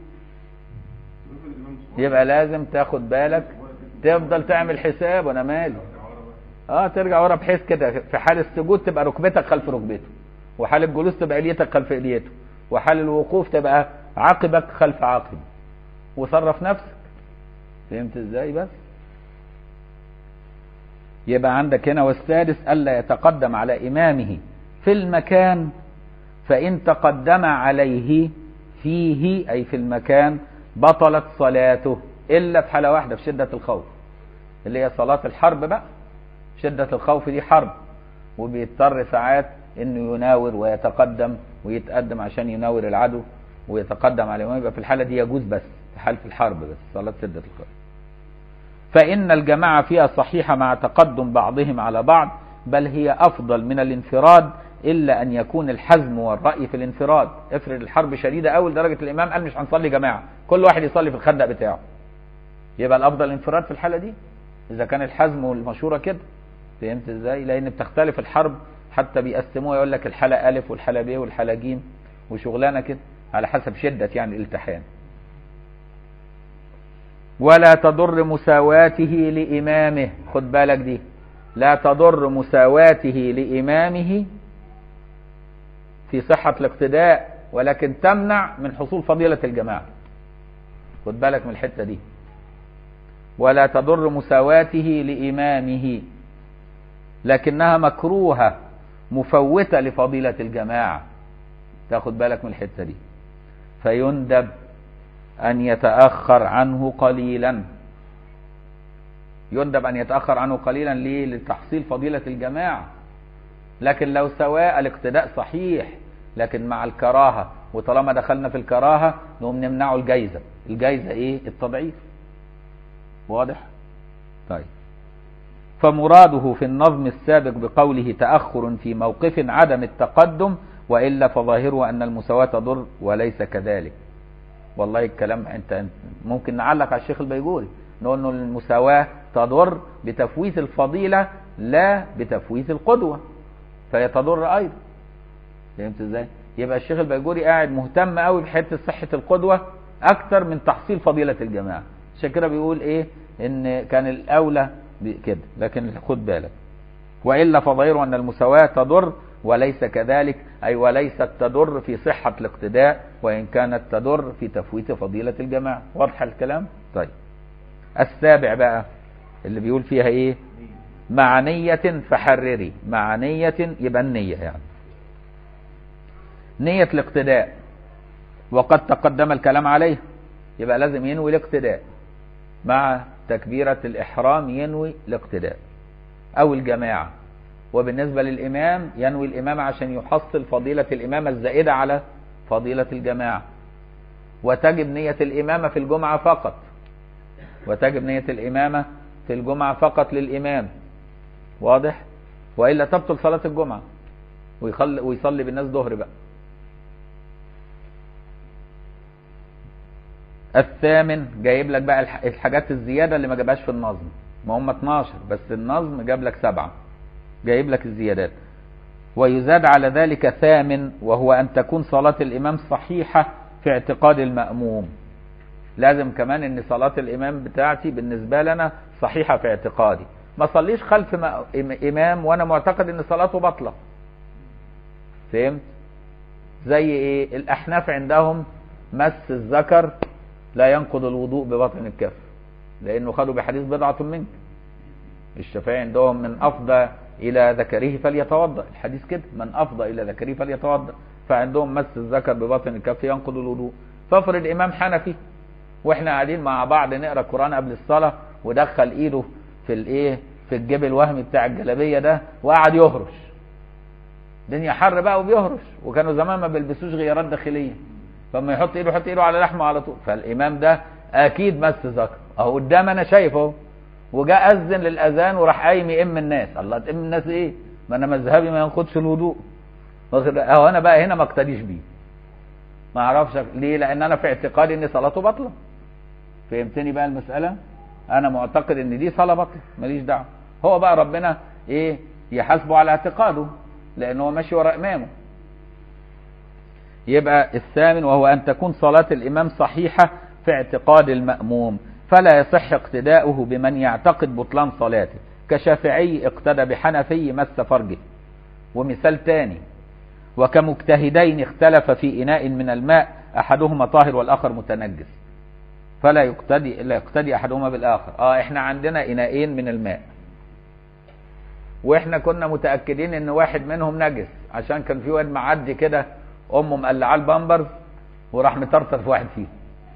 يبقى لازم تاخد بالك تفضل تعمل حساب وانا مالي اه ترجع ورا بحيث كده في حال السجود تبقى ركبتك خلف ركبته وحال الجلوس تبقى اليتك خلف اليته وحال الوقوف تبقى عقبك خلف عقب وصرف نفسك فهمت ازاي بس يبقى عندك هنا والسادس ألا يتقدم على إمامه في المكان فإن تقدم عليه فيه أي في المكان بطلت صلاته إلا في حالة واحدة في شدة الخوف اللي هي صلاة الحرب بقى شدة الخوف دي حرب وبيضطر ساعات انه يناور ويتقدم ويتقدم عشان يناور العدو ويتقدم على الإمام يبقى في الحالة دي يجوز بس في حالة الحرب بس صلاة سدة القائم فإن الجماعة فيها صحيحة مع تقدم بعضهم على بعض بل هي أفضل من الانفراد إلا أن يكون الحزم والرأي في الانفراد افرض الحرب شديدة أول درجة الإمام قال مش هنصلي جماعة كل واحد يصلي في الخندق بتاعه يبقى الأفضل الانفراد في الحالة دي إذا كان الحزم والمشورة كده فهمت إزاي لأن بتختلف الحرب حتى بيقسموها يقول لك الحالة ألف والحالة ب والحالة ج وشغلانة كده على حسب شدة يعني الالتحام ولا تضر مساواته لإمامه خد بالك دي لا تضر مساواته لإمامه في صحة الاقتداء ولكن تمنع من حصول فضيلة الجماعة خد بالك من الحتة دي ولا تضر مساواته لإمامه لكنها مكروهة مفوتة لفضيلة الجماعة تاخد بالك من الحتة دي فيندب أن يتأخر عنه قليلا يندب أن يتأخر عنه قليلا ليه لتحصيل فضيلة الجماعة لكن لو سواء الاقتداء صحيح لكن مع الكراهة وطالما دخلنا في الكراهة نقوم نمنعه الجايزة الجايزة ايه التضعيف واضح طيب فمراده في النظم السابق بقوله تأخر في موقف عدم التقدم وإلا فظاهره أن المساواة تضر وليس كذلك والله الكلام انت ممكن نعلق على الشيخ البيجوري نقول انه المساواة تضر بتفويت الفضيلة لا بتفويت القدوة فهي تضر ايضا فهمت ازاي يبقى الشيخ البيجوري قاعد مهتم قوي بحته صحة القدوة اكتر من تحصيل فضيلة الجماعة عشان كده بيقول ايه ان كان الاولى كده لكن خد بالك والا فظاهره ان المساواة تضر وليس كذلك أي وليست تضر في صحة الاقتداء وإن كانت تضر في تفويت فضيلة الجماعة واضح الكلام طيب السابع بقى اللي بيقول فيها ايه مع نية فحرري مع نية يبقى النية يعني نية الاقتداء وقد تقدم الكلام عليه يبقى لازم ينوي الاقتداء مع تكبيرة الإحرام ينوي الاقتداء أو الجماعة وبالنسبة للإمام ينوي الإمام عشان يحصل فضيلة الإمامة الزائدة على فضيلة الجماعة وتجب نية الإمامة في الجمعة فقط وتجب نية الإمامة في الجمعة فقط للإمام واضح وإلا تبطل صلاة الجمعة ويخل ويصلي بالناس ظهر بقى الثامن جايب لك بقى الحاجات الزيادة اللي ما جابهاش في النظم ما هم 12 بس النظم جاب لك سبعة جايب لك الزيادات ويزاد على ذلك ثامن وهو أن تكون صلاة الإمام صحيحة في اعتقاد المأموم لازم كمان ان صلاة الإمام بتاعتي بالنسبة لنا صحيحة في اعتقادي ما صليش خلف إمام وأنا معتقد ان صلاته بطلة فهمت زي ايه الأحناف عندهم مس الذكر لا ينقض الوضوء ببطن الكف لأنه خدوا بحديث بضعة منك الشافعي عندهم من أفضى إلى ذكره فليتوضأ الحديث كده من أفضى إلى ذكره فليتوضأ فعندهم مس الذكر ببطن الكف ينقض الوضوء فافرض إمام حنفي واحنا قاعدين مع بعض نقرا القرآن قبل الصلاة ودخل ايده في الايه في الجيب الوهمي بتاع الجلابية ده وقعد يهرش الدنيا حر بقى وبيهرش وكانوا زمان ما بيلبسوش غيارات داخلية فما يحط ايده يحط ايده على لحمه على طول فالامام ده اكيد مس ذكر اهو قدام انا شايف اهو وجاء اذن للاذان وراح قايم يئم الناس الله تئم الناس ايه ما انا مذهبي ما ينقضش الوضوء اهو انا بقى هنا ما اقتديش بيه ما اعرفش ليه لان انا في اعتقادي ان صلاته باطله فهمتني بقى المساله انا معتقد ان دي صلاه باطله ماليش دعوه هو بقى ربنا ايه يحاسبه على اعتقاده لان هو ماشي ورا امامه يبقى الثامن وهو ان تكون صلاه الامام صحيحه في اعتقاد الماموم فلا يصح اقتداؤه بمن يعتقد بطلان صلاته كشافعي اقتدى بحنفي مس فرجه ومثال تاني وكمجتهدين اختلف في إناء من الماء أحدهما طاهر والآخر متنجس فلا يقتدي لا يقتدي أحدهما بالآخر آه إحنا عندنا إناءين من الماء وإحنا كنا متأكدين إن واحد منهم نجس عشان كان في واد معدي كده أمه مقلعاه البامبرز وراح مطرطر في واحد فيهم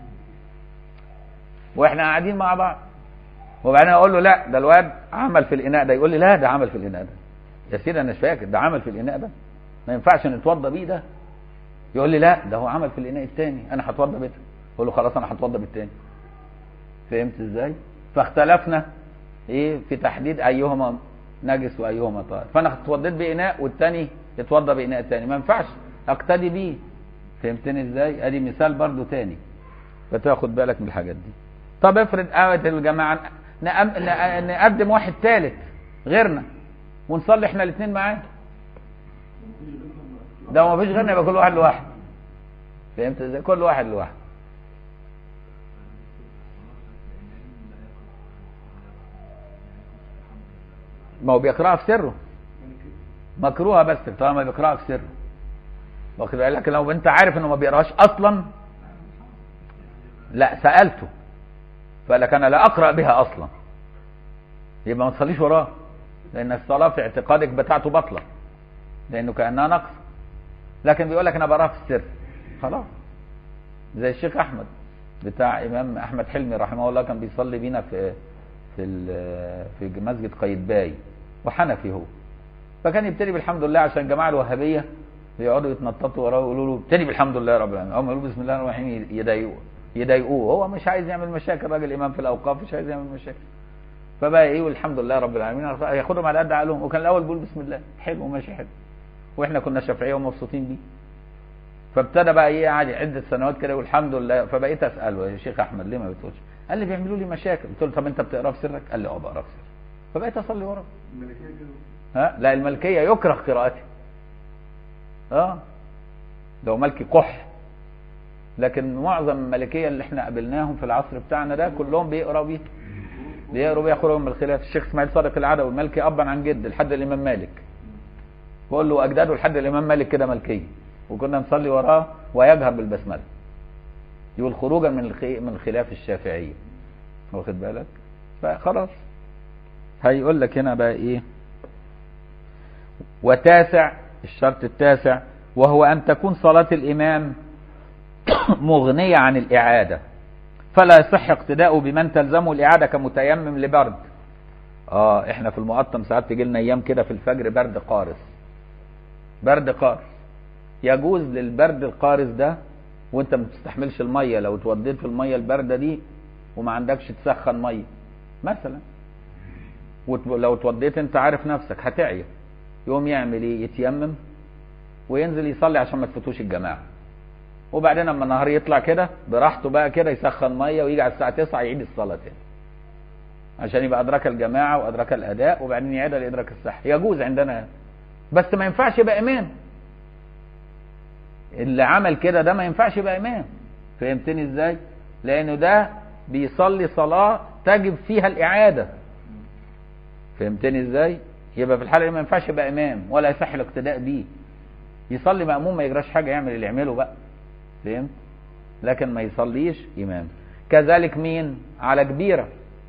واحنا قاعدين مع بعض وبعدين اقول له لا ده الواد عمل في الاناء ده يقول لي لا ده عمل في الاناء ده يا سيدي انا مش فاكر ده عمل في الاناء ده ما ينفعش نتوضى بيه ده يقول لي لا ده هو عمل في الاناء الثاني انا هتوضى بده اقول له خلاص انا هتوضى بالثاني فهمت ازاي فاختلفنا ايه في تحديد ايهما نجس وايهما طاهر فانا اتوضيت باناء والثاني يتوضى باناء ثاني ما ينفعش اقتدي بيه فهمتني ازاي ادي مثال برضو تاني فتاخد بالك من الحاجات دي طب افرض قامت الجماعه نقم... نقدم واحد ثالث غيرنا ونصلي احنا الاثنين معاه ده ما فيش غيرنا يبقى كل واحد لوحده فهمت ازاي كل واحد لوحده ما هو بيقراها في سره مكروهه بس طالما بيقراها في سره واخد بالك لكن لو انت عارف انه ما بيقراهاش اصلا لا سالته فقال لك انا لا اقرا بها اصلا يبقى ما تصليش وراه لان الصلاه في اعتقادك بتاعته بطله لانه كانها نقص لكن بيقول لك انا بقراها في السر خلاص زي الشيخ احمد بتاع امام احمد حلمي رحمه الله كان بيصلي بينا في في في مسجد قايتباي وحنفي هو فكان يبتدي بالحمد لله عشان الجماعه الوهابيه بيقعدوا يتنططوا وراه ويقولوا له ابتدي بالحمد لله رب العالمين اول ما يقولوا بسم الله الرحمن الرحيم يضايقوه يضايقوه هو مش عايز يعمل مشاكل راجل امام في الاوقاف مش عايز يعمل مشاكل فبقى ايه والحمد لله رب العالمين ياخدهم على قد عقلهم وكان الاول بيقول بسم الله حلو ماشي حلو واحنا كنا شافعيه ومبسوطين بيه فابتدى بقى ايه قعد عده سنوات كده والحمد لله فبقيت اساله يا شيخ احمد ليه ما بتقولش؟ قال لي بيعملوا لي مشاكل قلت له طب انت بتقرا في سرك؟ قال لي اه بقرا في سري فبقيت اصلي وراه ها لا الملكيه يكره قراءتها اه لو ملكي قح لكن معظم الملكيه اللي احنا قابلناهم في العصر بتاعنا ده كلهم بيقروا بيه بيقروا بيه يخرجوا من الخلاف الشيخ اسماعيل صادق العدوي الملكي ابا عن جد لحد الامام مالك بقول له اجداده لحد الامام مالك كده ملكيه وكنا نصلي وراه ويجهر بالبسمله يقول خروجا من الخي... من خلاف الشافعيه واخد بالك فخلاص هيقول لك هنا بقى ايه وتاسع الشرط التاسع وهو ان تكون صلاه الامام مغنيه عن الاعاده فلا يصح اقتداؤه بمن تلزمه الاعاده كمتيمم لبرد اه احنا في المقطم ساعات تيجي لنا ايام كده في الفجر برد قارس برد قارس يجوز للبرد القارس ده وانت ما بتستحملش الميه لو اتوديت في الميه البارده دي وما عندكش تسخن ميه مثلا ولو اتوديت انت عارف نفسك هتعيا يقوم يعمل ايه يتيمم وينزل يصلي عشان ما تفوتوش الجماعه وبعدين لما النهار يطلع كده براحته بقى كده يسخن ميه ويجي على الساعه 9 يعيد الصلاه تاني عشان يبقى ادرك الجماعه وادرك الاداء وبعدين يعيدها لادراك الصحه يجوز عندنا بس ما ينفعش يبقى امام اللي عمل كده ده ما ينفعش يبقى امام فهمتني ازاي لانه ده بيصلي صلاه تجب فيها الاعاده فهمتني ازاي يبقى في الحاله دي ما ينفعش يبقى امام ولا يصح الاقتداء بيه يصلي ماموم ما يجراش حاجه يعمل اللي يعمله بقى فهمت لكن ما يصليش امام كذلك مين على كبيره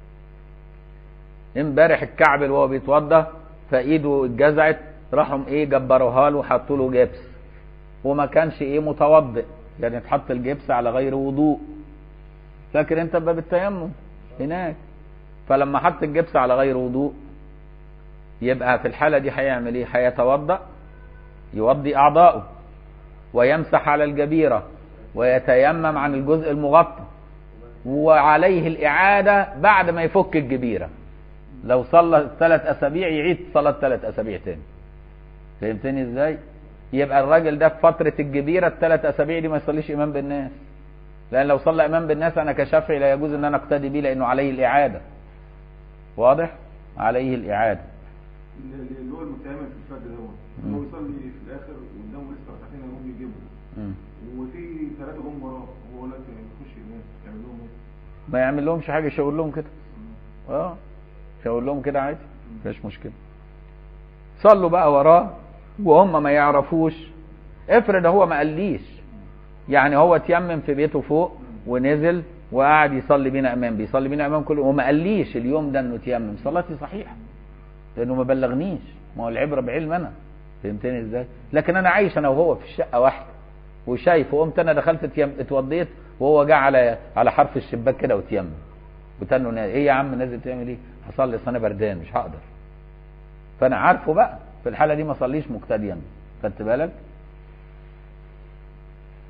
امبارح الكعب وهو بيتوضى فايده اتجزعت راحوا ايه جبروها له وحطوا له جبس وما كانش ايه متوضئ يعني اتحط الجبس على غير وضوء فاكر انت باب التيمم هناك فلما حط الجبس على غير وضوء يبقى في الحالة دي هيعمل ايه هيتوضأ يوضي اعضائه ويمسح على الجبيرة ويتيمم عن الجزء المغطى وعليه الإعادة بعد ما يفك الجبيرة لو صلى ثلاث أسابيع يعيد صلاة ثلاث أسابيع تاني فهمتني ازاي؟ يبقى الراجل ده في فترة الجبيرة الثلاث أسابيع دي ما يصليش إمام بالناس لأن لو صلى إمام بالناس أنا كشافعي لا يجوز إن أنا أقتدي بيه لأنه عليه الإعادة واضح؟ عليه الإعادة اللي هو المتيمم في الفجر هو هو يصلي في الاخر قدامه لسه ركعتين هم يجيبوا وفي ثلاثه جم وراه هو لك يخش ينام يعمل لهم ايه؟ ما يعمل لهمش حاجة يشاور لهم كده اه يشاور لهم كده عادي مفيش مشكلة صلوا بقى وراه وهم ما يعرفوش افرض هو ما قاليش يعني هو اتيمم في بيته فوق ونزل وقعد يصلي بينا امام بيصلي بينا امام كله وما قاليش اليوم ده انه اتيمم صلاتي صحيحه لانه ما بلغنيش ما هو العبره بعلم انا فهمتني ازاي لكن انا عايش انا وهو في الشقه واحده وشايف وقمت انا دخلت اتيم اتوضيت وهو جه على على حرف الشباك كده وتيمم قلت له ايه يا عم نازل تعمل ايه هصلي اصل انا بردان مش هقدر فانا عارفه بقى في الحاله دي ما صليش مقتديا خدت بالك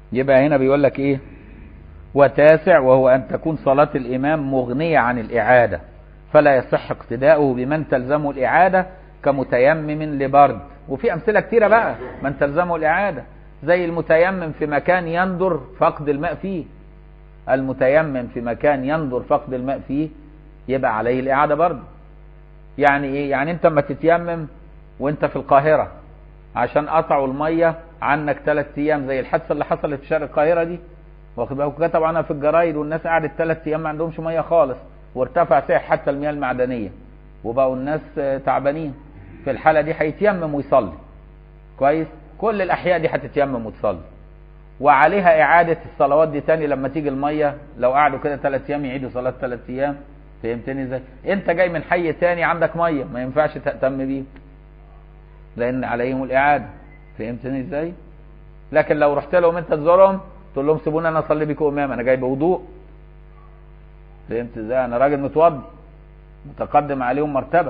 يبقى هنا بيقول لك ايه وتاسع وهو ان تكون صلاة الامام مغنية عن الاعادة فلا يصح اقتداؤه بمن تلزمه الاعادة كمتيمم لبرد وفي امثلة كتيرة بقى من تلزمه الاعادة زي المتيمم في مكان يندر فقد الماء فيه المتيمم في مكان يندر فقد الماء فيه يبقى عليه الاعادة برضه يعني ايه يعني انت اما تتيمم وانت في القاهرة عشان قطعوا المية عنك ثلاث ايام زي الحادثة اللي حصلت في شرق القاهرة دي واخد بالك وكتب عنها في الجرايد والناس قعدت ثلاث ايام ما عندهمش مية خالص وارتفع سعر حتى المياه المعدنية وبقوا الناس تعبانين في الحالة دي هيتيمم ويصلي كويس كل الاحياء دي هتتيمم وتصلي وعليها اعادة الصلوات دي تاني لما تيجي المية لو قعدوا كده ثلاث ايام يعيدوا صلاة ثلاث ايام فهمتني ازاي انت جاي من حي تاني عندك مية ما ينفعش تهتم بيه لان عليهم الاعادة فهمتني ازاي لكن لو رحت لهم انت تزورهم تقول لهم سيبوني انا اصلي بيكم امام انا جاي بوضوء فهمت ازاي انا راجل متوضي متقدم عليهم مرتبه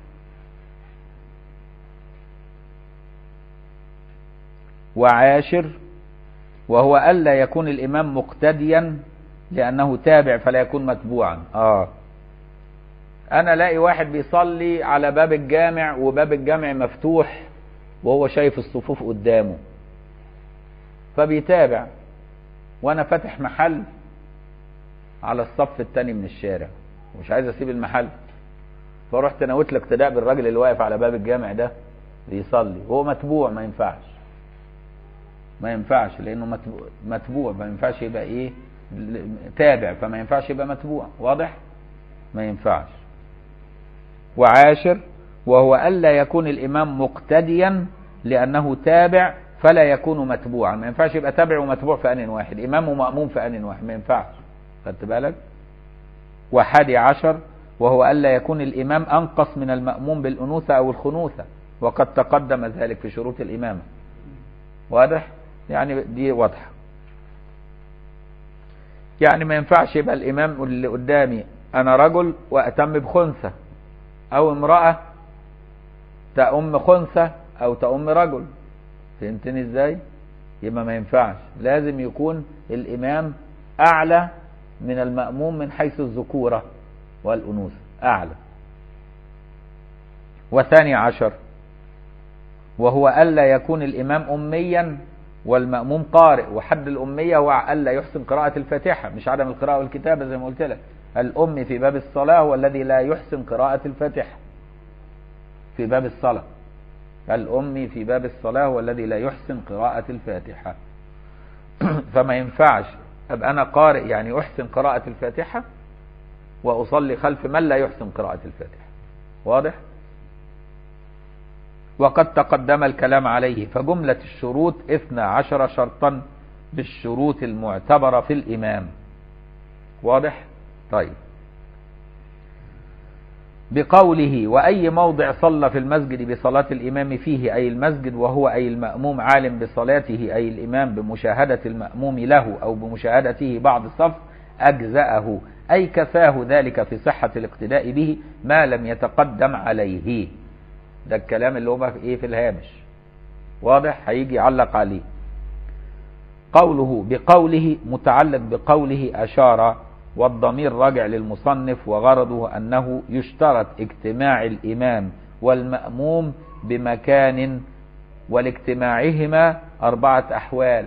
وعاشر وهو الا يكون الامام مقتديا لانه تابع فلا يكون متبوعا اه انا الاقي واحد بيصلي على باب الجامع وباب الجامع مفتوح وهو شايف الصفوف قدامه فبيتابع وانا فاتح محل على الصف التاني من الشارع ومش عايز اسيب المحل فرحت نويت الاقتداء بالراجل اللي واقف على باب الجامع ده بيصلي وهو متبوع ما ينفعش ما ينفعش لانه متبوع, متبوع ما ينفعش يبقى ايه تابع فما ينفعش يبقى متبوع واضح ما ينفعش وعاشر وهو ألا يكون الإمام مقتديا لأنه تابع فلا يكون متبوعا ما ينفعش يبقى تابع ومتبوع في آن واحد إمام ومأموم في آن واحد ما ينفعش خدت بالك وحادي عشر وهو ألا يكون الإمام أنقص من المأموم بالأنوثة أو الخنوثة وقد تقدم ذلك في شروط الإمامة واضح يعني دي واضحة يعني ما ينفعش يبقى الإمام اللي قدامي أنا رجل وأتم بخنثى أو امرأة تأم خنثى أو تأم رجل فهمتني ازاي يبقى ما ينفعش لازم يكون الإمام أعلى من المأموم من حيث الذكورة والأنوثة أعلى وثاني عشر وهو ألا يكون الإمام أميا والمأموم قارئ وحد الأمية هو ألا يحسن قراءة الفاتحة مش عدم القراءة والكتابة زي ما قلت لك الأم في باب الصلاة هو الذي لا يحسن قراءة الفاتحة في باب الصلاة الأم في باب الصلاة هو الذي لا يحسن قراءة الفاتحة فما ينفعش أبقى أنا قارئ يعني أحسن قراءة الفاتحة وأصلي خلف من لا يحسن قراءة الفاتحة واضح؟ وقد تقدم الكلام عليه فجملة الشروط اثنى عشر شرطا بالشروط المعتبرة في الإمام واضح؟ طيب بقوله وأي موضع صلى في المسجد بصلاة الإمام فيه أي المسجد وهو أي المأموم عالم بصلاته أي الإمام بمشاهدة المأموم له أو بمشاهدته بعض الصف أجزأه أي كفاه ذلك في صحة الاقتداء به ما لم يتقدم عليه ده الكلام اللي هو في ايه في الهامش واضح هيجي يعلق عليه قوله بقوله متعلق بقوله أشار والضمير راجع للمصنف وغرضه أنه يشترط اجتماع الإمام والمأموم بمكان ولاجتماعهما أربعة أحوال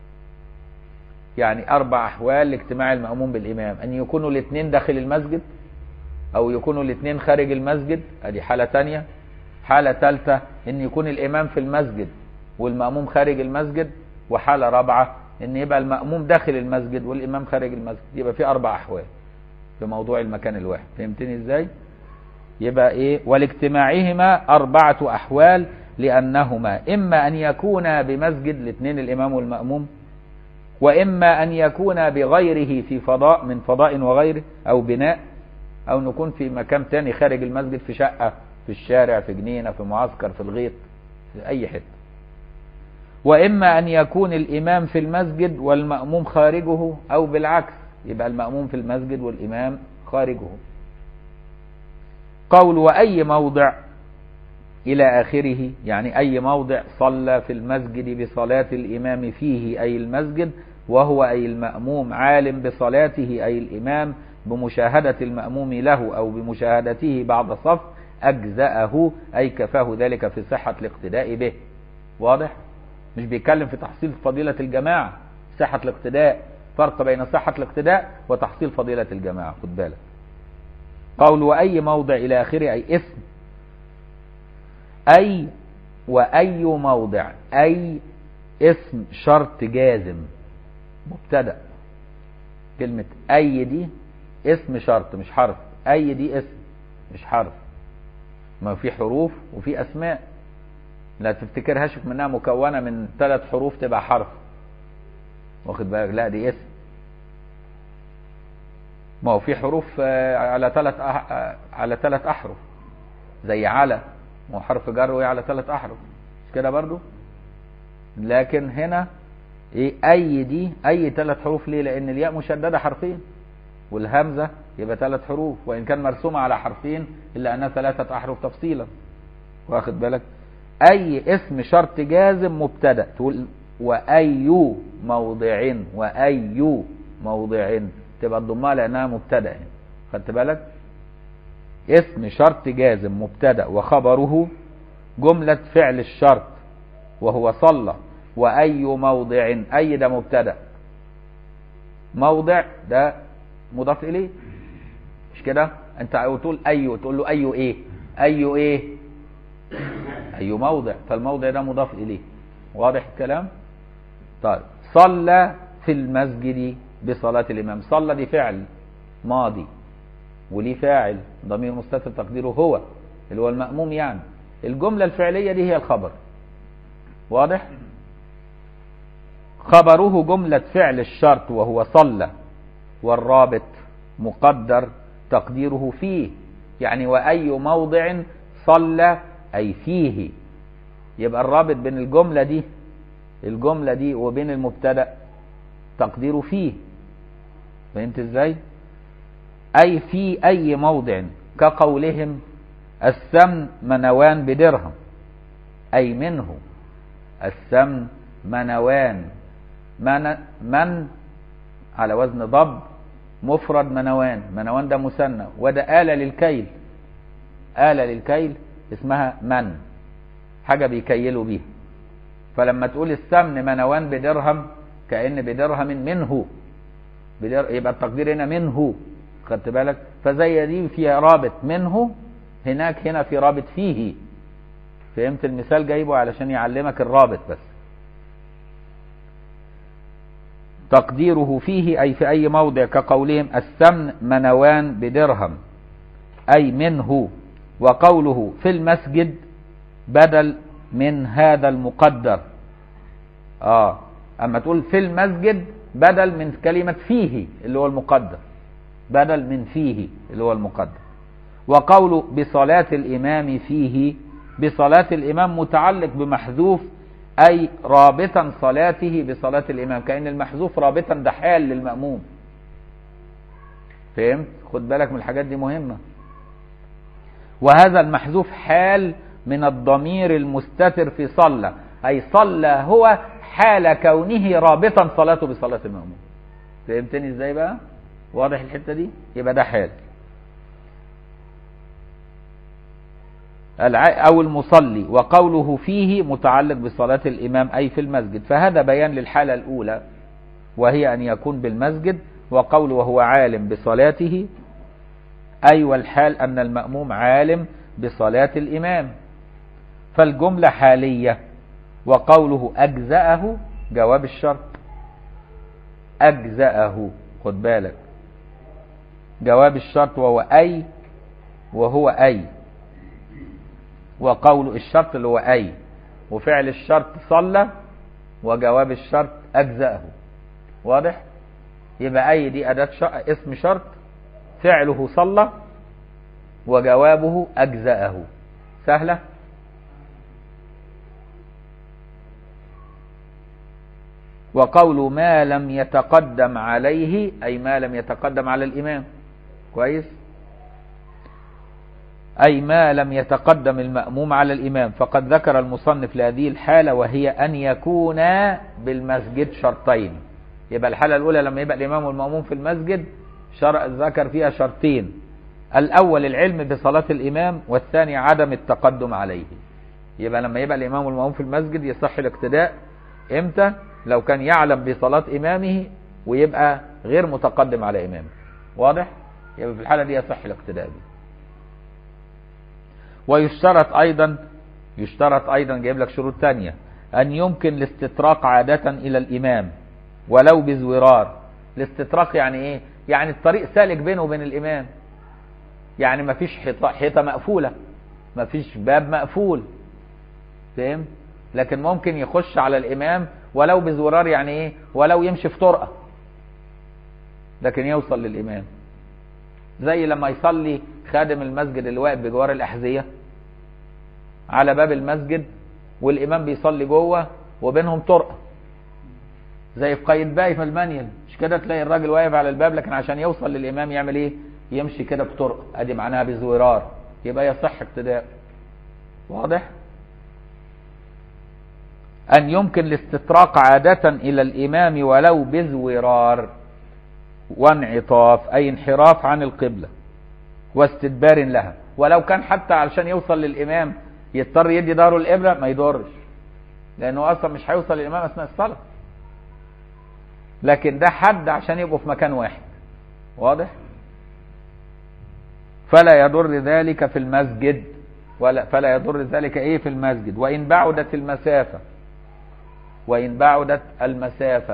يعني أربع أحوال لاجتماع المأموم بالإمام أن يكونوا الاثنين داخل المسجد أو يكونوا الاثنين خارج المسجد هذه حالة تانية حالة ثالثة أن يكون الإمام في المسجد والمأموم خارج المسجد وحالة رابعة ان يبقى المأموم داخل المسجد والامام خارج المسجد يبقى في اربع احوال في موضوع المكان الواحد فهمتني ازاي يبقى ايه ولاجتماعهما اربعة احوال لانهما اما ان يكونا بمسجد الاثنين الامام والمأموم واما ان يكونا بغيره في فضاء من فضاء وغيره او بناء او نكون في مكان تاني خارج المسجد في شقة في الشارع في جنينة في معسكر في الغيط في اي حته وإما أن يكون الإمام في المسجد والمأموم خارجه أو بالعكس يبقى المأموم في المسجد والإمام خارجه قول وأي موضع إلى آخره يعني أي موضع صلى في المسجد بصلاة الإمام فيه أي المسجد وهو أي المأموم عالم بصلاته أي الإمام بمشاهدة المأموم له أو بمشاهدته بعد صف أجزأه أي كفاه ذلك في صحة الاقتداء به واضح؟ مش بيتكلم في تحصيل فضيلة الجماعة صحة الاقتداء فرق بين صحة الاقتداء وتحصيل فضيلة الجماعة خد بالك قول وأي موضع إلى آخره أي اسم أي وأي موضع أي اسم شرط جازم مبتدأ كلمة أي دي اسم شرط مش حرف أي دي اسم مش حرف ما في حروف وفي أسماء لا تفتكرهاش منها مكونة من ثلاث حروف تبقى حرف واخد بالك لا دي اسم ما هو في حروف على ثلاث على ثلاث احرف زي على ما هو حرف جر وهي على ثلاث احرف مش كده برضو لكن هنا ايه اي دي اي ثلاث حروف ليه لان الياء مشدده حرفين والهمزه يبقى ثلاث حروف وان كان مرسومه على حرفين الا انها ثلاثه احرف تفصيلا واخد بالك اي اسم شرط جازم مبتدا تقول واي موضع واي موضع تبقى تضمها لانها مبتدا خدت بالك اسم شرط جازم مبتدا وخبره جمله فعل الشرط وهو صلى واي موضع اي ده مبتدا موضع ده مضاف اليه مش كده انت تقول اي تقول له اي ايه اي ايه اي موضع فالموضع ده مضاف اليه واضح الكلام طيب صلى في المسجد بصلاة الإمام صلى دي فعل ماضي وليه فاعل ضمير مستتر تقديره هو اللي هو المأموم يعني الجملة الفعلية دي هي الخبر واضح خبره جملة فعل الشرط وهو صلى والرابط مقدر تقديره فيه يعني وأي موضع صلى أي فيه يبقى الرابط بين الجملة دي الجملة دي وبين المبتدأ تقديره فيه فهمت ازاي اي في اي موضع كقولهم السمن منوان بدرهم اي منه السمن منوان من, من على وزن ضب مفرد منوان منوان ده مثنى وده آلة للكيل آلة للكيل اسمها من حاجة بيكيلوا بيها فلما تقول السمن منوان بدرهم كأن بدرهم منه بدر... يبقى التقدير هنا منه خدت بالك فزي دي فيها رابط منه هناك هنا في رابط فيه فهمت المثال جايبه علشان يعلمك الرابط بس تقديره فيه أي في أي موضع كقولهم السمن منوان بدرهم أي منه وقوله في المسجد بدل من هذا المقدر آه أما تقول في المسجد بدل من كلمة فيه اللي هو المقدر بدل من فيه اللي هو المقدر وقوله بصلاة الإمام فيه بصلاة الإمام متعلق بمحذوف أي رابطا صلاته بصلاة الإمام كأن المحذوف رابطا ده حال للمأموم فهمت خد بالك من الحاجات دي مهمة وهذا المحذوف حال من الضمير المستتر في صلى أي صلى هو حال كونه رابطا صلاته بصلاة المأموم فهمتني ازاي بقى واضح الحتة دي يبقى ده حال أو المصلي وقوله فيه متعلق بصلاة الإمام أي في المسجد فهذا بيان للحالة الأولى وهي أن يكون بالمسجد وقوله وهو عالم بصلاته أي والحال أن المأموم عالم بصلاة الإمام فالجملة حالية وقوله أجزأه جواب الشرط أجزأه خد بالك جواب الشرط وهو أي وهو أي وقول الشرط اللي هو أي وفعل الشرط صلى وجواب الشرط أجزأه واضح يبقى أي دي أداة شرط اسم شرط فعله صلى وجوابه أجزأه سهلة وقول ما لم يتقدم عليه أي ما لم يتقدم على الإمام كويس أي ما لم يتقدم المأموم على الإمام فقد ذكر المصنف لهذه الحالة وهي أن يكون بالمسجد شرطين يبقى الحالة الأولى لما يبقى الإمام والمأموم في المسجد شرع ذكر فيها شرطين الأول العلم بصلاة الإمام والثاني عدم التقدم عليه يبقى لما يبقى الإمام والمأموم في المسجد يصح الاقتداء إمتى لو كان يعلم بصلاة إمامه ويبقى غير متقدم على إمامه واضح يبقى في الحالة دي يصح الاقتداء به ويشترط أيضا يشترط أيضا جايب لك شروط تانية أن يمكن الاستطراق عادة إلى الإمام ولو بزورار الاستطراق يعني إيه يعني الطريق سالك بينه وبين الإمام يعني ما فيش حيطة, حيطة مقفولة ما فيش باب مقفول فهم لكن ممكن يخش على الإمام ولو بزرار يعني إيه ولو يمشي في طرقة لكن يوصل للإمام زي لما يصلي خادم المسجد اللي واقف بجوار الأحذية على باب المسجد والإمام بيصلي جوه وبينهم طرقة زي في قايتباي في المانيال مش كده تلاقي الراجل واقف على الباب لكن عشان يوصل للإمام يعمل إيه يمشي كده بطرق ادي معناها بزورار يبقى يصح اقتداء واضح ان يمكن الاستطراق عادة الى الامام ولو بزورار وانعطاف اي انحراف عن القبلة واستدبار لها ولو كان حتى علشان يوصل للامام يضطر يدي داره القبلة ما يضرش لانه اصلا مش هيوصل للامام اثناء الصلاة لكن ده حد عشان يبقوا في مكان واحد واضح فلا يضر ذلك في المسجد ولا فلا يضر ذلك ايه في المسجد وان بعدت المسافة وان بعدت المسافة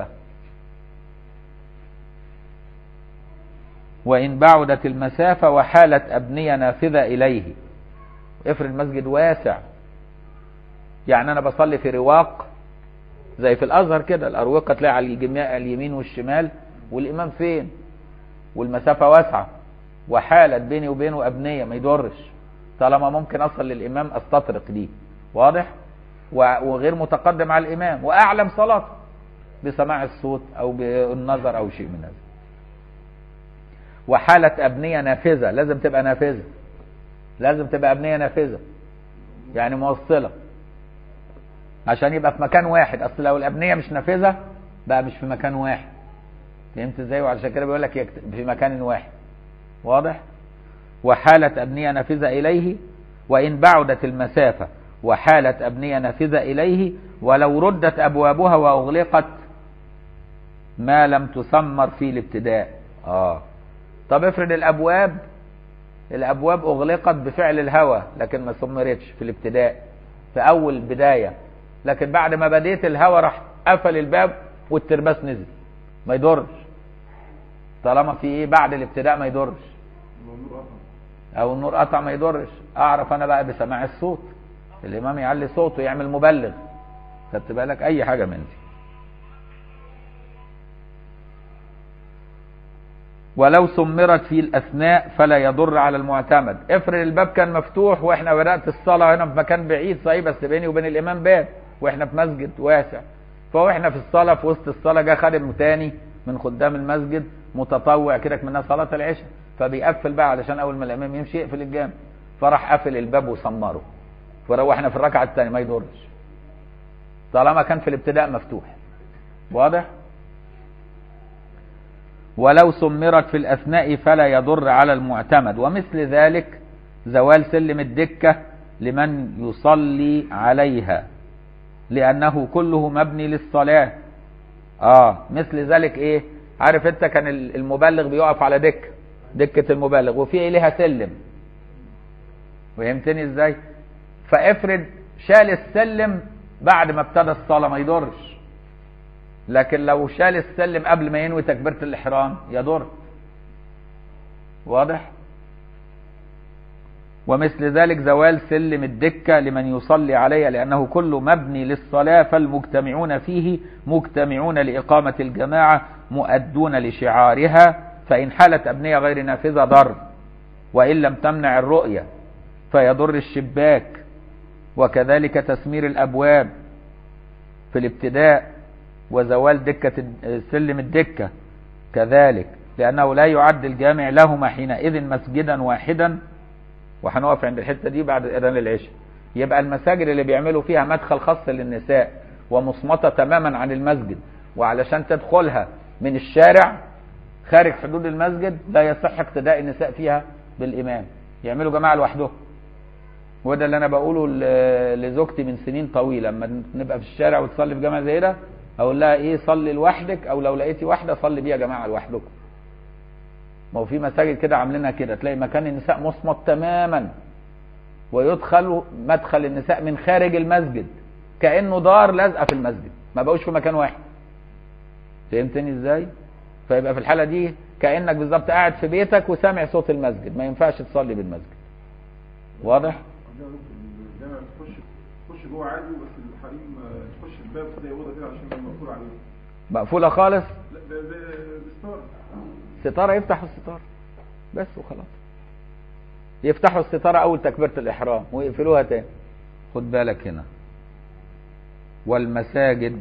وان بعدت المسافة وحالت ابنية نافذة اليه افرض المسجد واسع يعني انا بصلي في رواق زي في الازهر كده الاروقة تلاقي على الجميع اليمين والشمال والامام فين والمسافة واسعة وحالت بيني وبينه أبنية ما يضرش طالما ممكن أصل للإمام أستطرق دي واضح وغير متقدم على الإمام وأعلم صلاته بسماع الصوت أو بالنظر أو شيء من هذا وحالة أبنية نافذة لازم تبقى نافذة لازم تبقى أبنية نافذة يعني موصلة عشان يبقى في مكان واحد أصل لو الأبنية مش نافذة بقى مش في مكان واحد فهمت ازاي وعشان كده بيقول لك في مكان واحد واضح وحالة أبنية نافذة إليه وإن بعدت المسافة وحالة أبنية نافذة إليه ولو ردت أبوابها وأغلقت ما لم تثمر في الابتداء آه طب افرض الأبواب الأبواب أغلقت بفعل الهوى لكن ما ثمرتش في الابتداء في أول بداية لكن بعد ما بديت الهوى راح قفل الباب والترباس نزل ما يضرش طالما في ايه بعد الابتداء ما يضرش او النور قطع ما يضرش اعرف انا بقى بسماع الصوت الامام يعلي صوته يعمل مبلغ خدت بالك اي حاجه من دي ولو سمرت في الاثناء فلا يضر على المعتمد افرض الباب كان مفتوح واحنا بدات الصلاه هنا في مكان بعيد صحيح بس بيني وبين الامام باب واحنا في مسجد واسع فاحنا في الصلاه في وسط الصلاه جه خادم تاني من خدام المسجد متطوع كده منها صلاة العشاء فبيقفل بقى علشان أول ما الإمام يمشي يقفل الجامع فراح قافل الباب وسمره فروحنا في الركعة الثانية ما يضرش طالما كان في الابتداء مفتوح واضح ولو سمرت في الأثناء فلا يضر على المعتمد ومثل ذلك زوال سلم الدكة لمن يصلي عليها لأنه كله مبني للصلاة اه مثل ذلك ايه عارف انت كان المبلغ بيقف على دكه دكه المبلغ وفي اليها سلم فهمتني ازاي فافرض شال السلم بعد ما ابتدى الصلاه ما يضرش لكن لو شال السلم قبل ما ينوي تكبيره الاحرام يضر واضح ومثل ذلك زوال سلم الدكة لمن يصلي عليها لأنه كل مبني للصلاة فالمجتمعون فيه مجتمعون لإقامة الجماعة مؤدون لشعارها فإن حالت أبنية غير نافذة ضر وإن لم تمنع الرؤية فيضر الشباك وكذلك تسمير الأبواب في الابتداء وزوال دكة سلم الدكة كذلك لأنه لا يعد الجامع لهما حينئذ مسجدا واحدا وهنقف عند الحته دي بعد اذان العشاء يبقى المساجد اللي بيعملوا فيها مدخل خاص للنساء ومصمتة تماما عن المسجد وعلشان تدخلها من الشارع خارج حدود المسجد لا يصح اقتداء النساء فيها بالامام يعملوا جماعه لوحدهم وده اللي انا بقوله ل- لزوجتي من سنين طويله لما نبقى في الشارع وتصلي في جامع زي ده اقول لها ايه صلي لوحدك او لو لقيتي واحده صلي بيها جماعه لوحدكم ما هو في مساجد كده عاملينها كده تلاقي مكان النساء مصمت تماما ويدخل مدخل النساء من خارج المسجد كانه دار لازقه في المسجد ما بقوش في مكان واحد فهمتني ازاي فيبقى في الحاله دي كانك بالظبط قاعد في بيتك وسامع صوت المسجد ما ينفعش تصلي بالمسجد واضح الجامع تخش تخش جوه عادي بس الحريم آه، تخش الباب زي اوضه كده عشان مقفول عليه مقفوله خالص لا ده ده بستار ستاره يفتحوا الستاره بس وخلاص يفتحوا الستاره اول تكبيره الاحرام ويقفلوها تاني خد بالك هنا والمساجد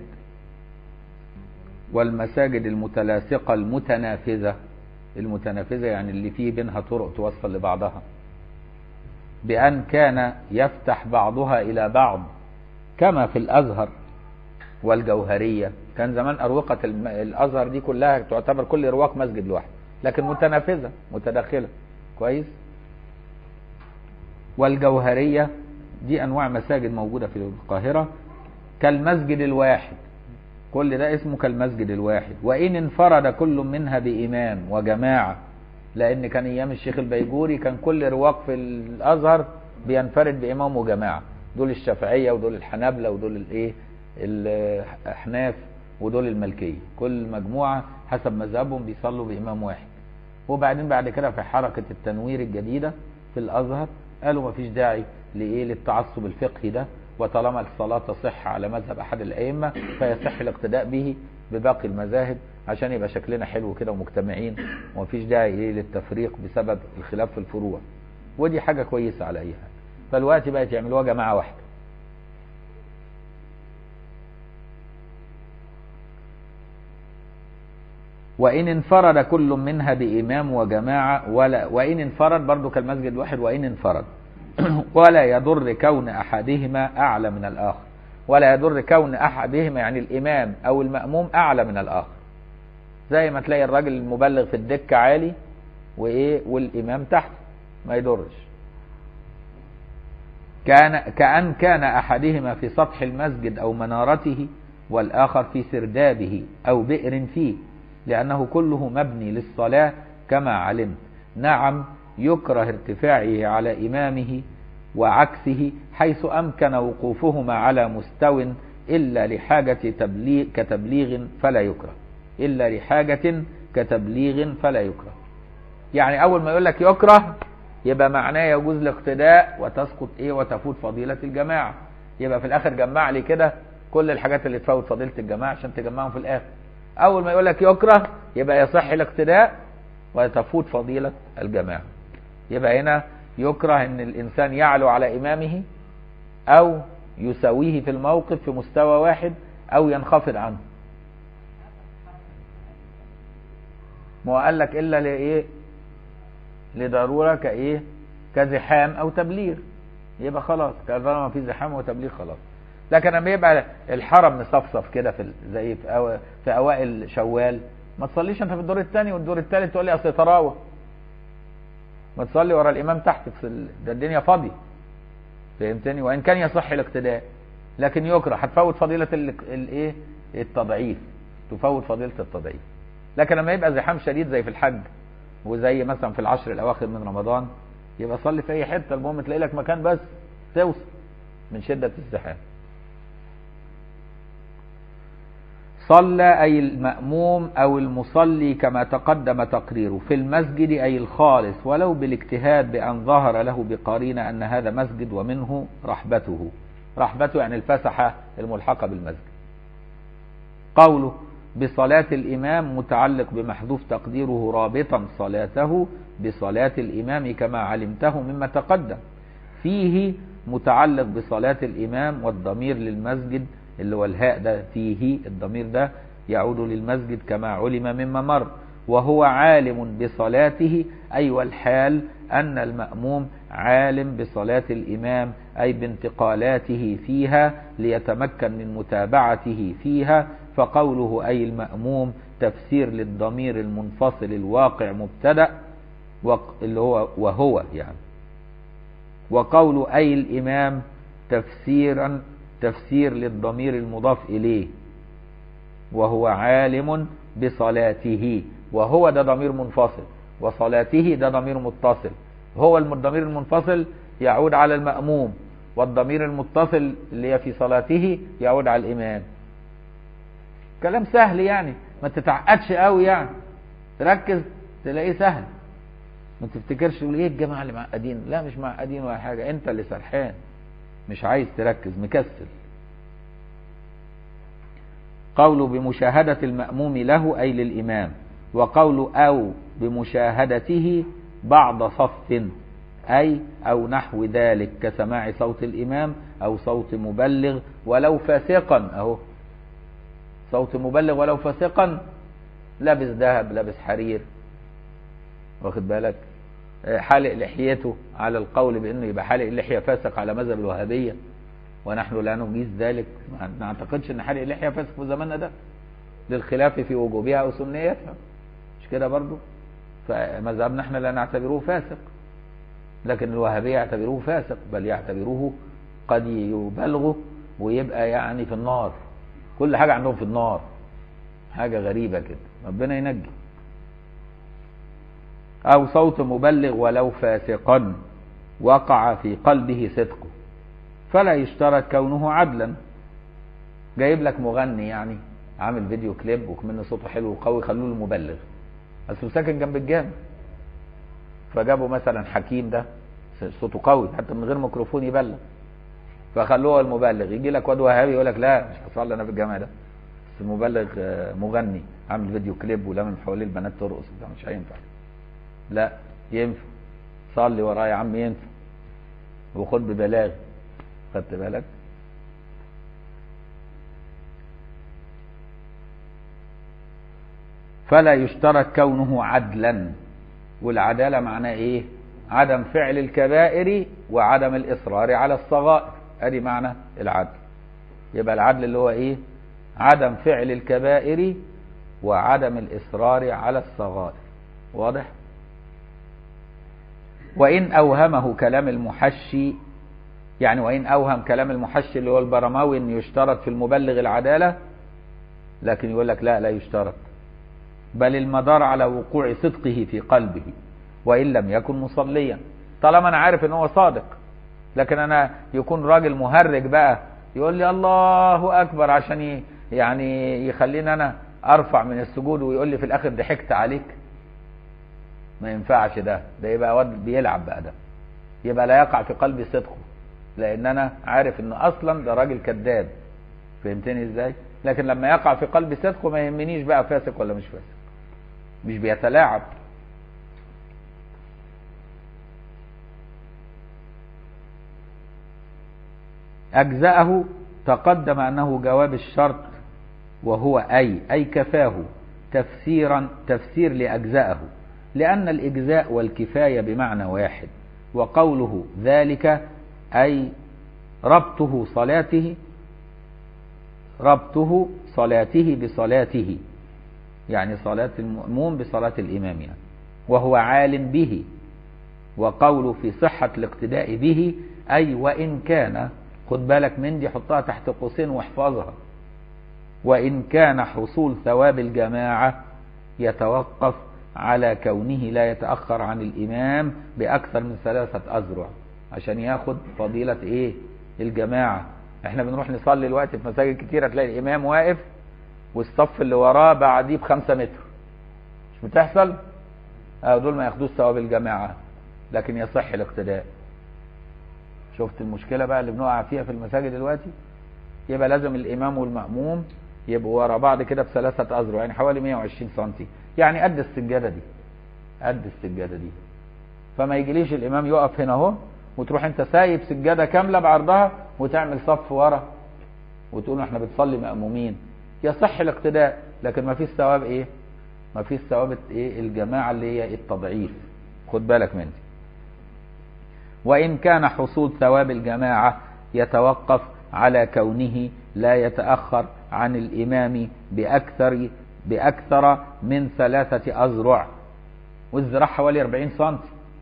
والمساجد المتلاصقه المتنافذه المتنافذه يعني اللي فيه بينها طرق توصل لبعضها بأن كان يفتح بعضها إلى بعض كما في الأزهر والجوهرية كان زمان أروقة الم- الأزهر دي كلها تعتبر كل رواق مسجد لوحده لكن متنافذة متداخلة كويس والجوهرية دي أنواع مساجد موجودة في القاهرة كالمسجد الواحد كل ده اسمه كالمسجد الواحد وإن انفرد كل منها بإمام وجماعة لأن كان أيام الشيخ البيجوري كان كل رواق في الأزهر بينفرد بإمام وجماعة دول الشافعية ودول الحنابلة ودول الإيه الأحناف ودول الملكية كل مجموعة حسب مذهبهم بيصلوا بإمام واحد وبعدين بعد كده في حركة التنوير الجديدة في الأزهر قالوا مفيش داعي لإيه للتعصب الفقهي ده وطالما الصلاة تصح على مذهب أحد الأئمة فيصح الاقتداء به بباقي المذاهب عشان يبقى شكلنا حلو كده ومجتمعين ومفيش داعي إيه للتفريق بسبب الخلاف في الفروع ودي حاجة كويسة على أي حال فالوقت بقت يعملوها جماعة واحدة وإن انفرد كل منها بإمام وجماعة ولا وإن انفرد برضو كالمسجد الواحد وإن انفرد ولا يضر كون أحدهما أعلى من الآخر ولا يضر كون أحدهما يعني الإمام أو المأموم أعلى من الآخر زي ما تلاقي الراجل المبلغ في الدكة عالي وإيه والإمام تحت ما يضرش كان كأن كان أحدهما في سطح المسجد أو منارته والآخر في سردابه أو بئر فيه لأنه كله مبني للصلاة كما علمت نعم يكره ارتفاعه على إمامه وعكسه حيث أمكن وقوفهما على مستو إلا لحاجة تبليغ كتبليغ فلا يكره إلا لحاجة كتبليغ فلا يكره يعني أول ما يقول لك يكره يبقى معناه يجوز الاقتداء وتسقط إيه وتفوت فضيلة الجماعة يبقى في الآخر جمع لي كده كل الحاجات اللي تفوت فضيلة الجماعة عشان تجمعهم في الآخر أول ما يقول لك يكره يبقى يصح الاقتداء وتفوت فضيلة الجماعة يبقى هنا يكره ان الانسان يعلو على امامه او يساويه في الموقف في مستوى واحد او ينخفض عنه ما هو قال لك الا لايه لضروره كايه كزحام او تبليغ يبقى خلاص طالما في زحام وتبليغ خلاص لكن لما يبقى الحرم مصفصف كده في ال- زي في, أو في اوائل شوال ما تصليش انت في الدور الثاني والدور الثالث تقول لي اصل تراوح ما تصلي ورا الامام تحت في ال- ده الدنيا فاضيه فهمتني وان كان يصح الاقتداء لكن يكره هتفوت فضيله ال- الايه التضعيف تفوت فضيله التضعيف لكن لما يبقى زحام شديد زي في الحج وزي مثلا في العشر الاواخر من رمضان يبقى صلي في اي حته المهم تلاقي لك مكان بس توصل من شده الزحام صلى أي المأموم أو المصلي كما تقدم تقريره في المسجد أي الخالص ولو بالاجتهاد بأن ظهر له بقرينة أن هذا مسجد ومنه رحبته رحبته يعني الفسحة الملحقة بالمسجد قوله بصلاة الإمام متعلق بمحذوف تقديره رابطا صلاته بصلاة الإمام كما علمته مما تقدم فيه متعلق بصلاة الإمام والضمير للمسجد اللي هو الهاء ده فيه الضمير ده يعود للمسجد كما علم مما مر وهو عالم بصلاته أي والحال أن المأموم عالم بصلاة الإمام أي بانتقالاته فيها ليتمكن من متابعته فيها فقوله أي المأموم تفسير للضمير المنفصل الواقع مبتدأ اللي هو وهو يعني وقول أي الإمام تفسيرا تفسير للضمير المضاف إليه وهو عالم بصلاته وهو ده ضمير منفصل وصلاته ده ضمير متصل هو الضمير المنفصل يعود على المأموم والضمير المتصل اللي هي في صلاته يعود على الإمام كلام سهل يعني ما تتعقدش قوي يعني تركز تلاقيه سهل ما تفتكرش تقول ايه الجماعه اللي معقدين لا مش معقدين ولا حاجه انت اللي سرحان مش عايز تركز مكسل قوله بمشاهدة المأموم له أي للإمام وقول أو بمشاهدته بعض صف أي أو نحو ذلك كسماع صوت الإمام أو صوت مبلغ ولو فاسقا أهو صوت مبلغ ولو فاسقا لابس ذهب لابس حرير واخد بالك حالق لحيته على القول بانه يبقى حالق اللحيه فاسق على مذهب الوهابيه ونحن لا نجيز ذلك ما نعتقدش ان حالق اللحيه فاسق في زماننا ده للخلاف في وجوبها او سنيتها مش كده برضو فمذهبنا احنا لا نعتبروه فاسق لكن الوهابيه يعتبروه فاسق بل يعتبروه قد يبلغه ويبقى يعني في النار كل حاجه عندهم في النار حاجه غريبه كده ربنا ينجي أو صوت مبلغ ولو فاسقا وقع في قلبه صدقه فلا يشترط كونه عدلا جايب لك مغني يعني عامل فيديو كليب وكمان صوته حلو وقوي خلوه المبلغ اصله ساكن جنب الجامع فجابوا مثلا حكيم ده صوته قوي حتى من غير ميكروفون يبلغ فخلوه المبلغ يجي لك واد وهابي يقول لك لا مش هصلي انا في الجامع ده بس المبلغ مغني عامل فيديو كليب ولمن حواليه البنات ترقص ده مش هينفع لا ينفع صلي ورايا يا عم ينفع وخد ببلاغ خدت بالك فلا يشترط كونه عدلا والعدالة معناه ايه عدم فعل الكبائر وعدم الإصرار على الصغائر ادي معنى العدل يبقى العدل اللي هو ايه عدم فعل الكبائر وعدم الإصرار على الصغائر واضح وإن أوهمه كلام المحشي يعني وإن أوهم كلام المحشي اللي هو البرماوي أن يشترط في المبلغ العدالة لكن يقول لك لا لا يشترط بل المدار على وقوع صدقه في قلبه وإن لم يكن مصليا طالما أنا عارف أن هو صادق لكن أنا يكون راجل مهرج بقى يقول لي الله أكبر عشان يعني يخليني أنا أرفع من السجود ويقول لي في الآخر ضحكت عليك ما ينفعش ده ده يبقى واد بيلعب بقى ده يبقى لا يقع في قلبي صدقه لان انا عارف ان اصلا ده راجل كذاب فهمتني ازاي لكن لما يقع في قلبي صدقه ما يهمنيش بقى فاسق ولا مش فاسق مش بيتلاعب اجزأه تقدم انه جواب الشرط وهو اي اي كفاه تفسيرا تفسير لاجزائه لأن الإجزاء والكفاية بمعنى واحد وقوله ذلك أي ربطه صلاته ربطه صلاته بصلاته يعني صلاة المأموم بصلاة الإمام يعني وهو عالم به وقوله في صحة الاقتداء به أي وإن كان خد بالك من دي حطها تحت قوسين واحفظها وإن كان حصول ثواب الجماعة يتوقف على كونه لا يتأخر عن الإمام بأكثر من ثلاثة أذرع عشان ياخد فضيلة إيه الجماعة احنا بنروح نصلي الوقت في مساجد كتير هتلاقي الإمام واقف والصف اللي وراه بعديه بخمسة متر مش بتحصل اه دول ما ياخدوش ثواب الجماعة لكن يصح الاقتداء شفت المشكلة بقى اللي بنقع فيها في المساجد دلوقتي يبقى لازم الإمام والمأموم يبقوا ورا بعض كده بثلاثة أذرع يعني حوالي 120 سنتي يعني قد السجادة دي قد السجادة دي فما يجيليش الإمام يقف هنا اهو وتروح أنت سايب سجادة كاملة بعرضها وتعمل صف ورا وتقول احنا بنصلي مأمومين يصح الاقتداء لكن ما فيش ثواب ايه ما فيش ثواب ايه الجماعة اللي هي التضعيف خد بالك من دي وإن كان حصول ثواب الجماعة يتوقف على كونه لا يتأخر عن الإمام بأكثر بأكثر من ثلاثة أذرع والذراع حوالي 40 سم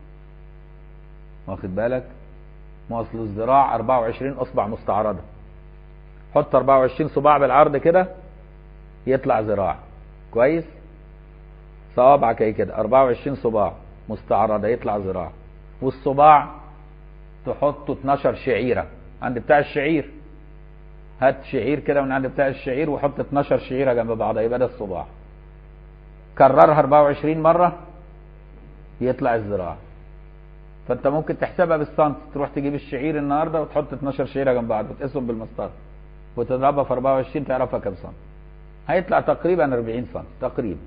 واخد بالك موصل الذراع 24 اصبع مستعرضه حط 24 صباع بالعرض كده يطلع ذراع كويس صوابعك اهي كده 24 صباع مستعرضه يطلع ذراع والصباع تحطه 12 شعيره عند بتاع الشعير هات شعير كده من عند بتاع الشعير وحط 12 شعيره جنب بعضها يبقى ده الصباع كررها 24 مره يطلع الذراع فانت ممكن تحسبها بالسنتي تروح تجيب الشعير النهارده وتحط 12 شعيره جنب بعض وتقيسهم بالمسطره وتضربها في 24 تعرفها كام سم هيطلع تقريبا 40 سم تقريبا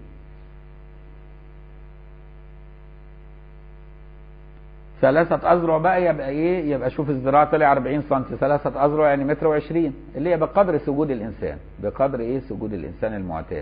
ثلاثة أذرع بقى يبقى إيه؟ يبقى شوف الذراع طلع 40 سم ثلاثة أذرع يعني متر وعشرين اللي هي بقدر سجود الإنسان بقدر إيه سجود الإنسان المعتاد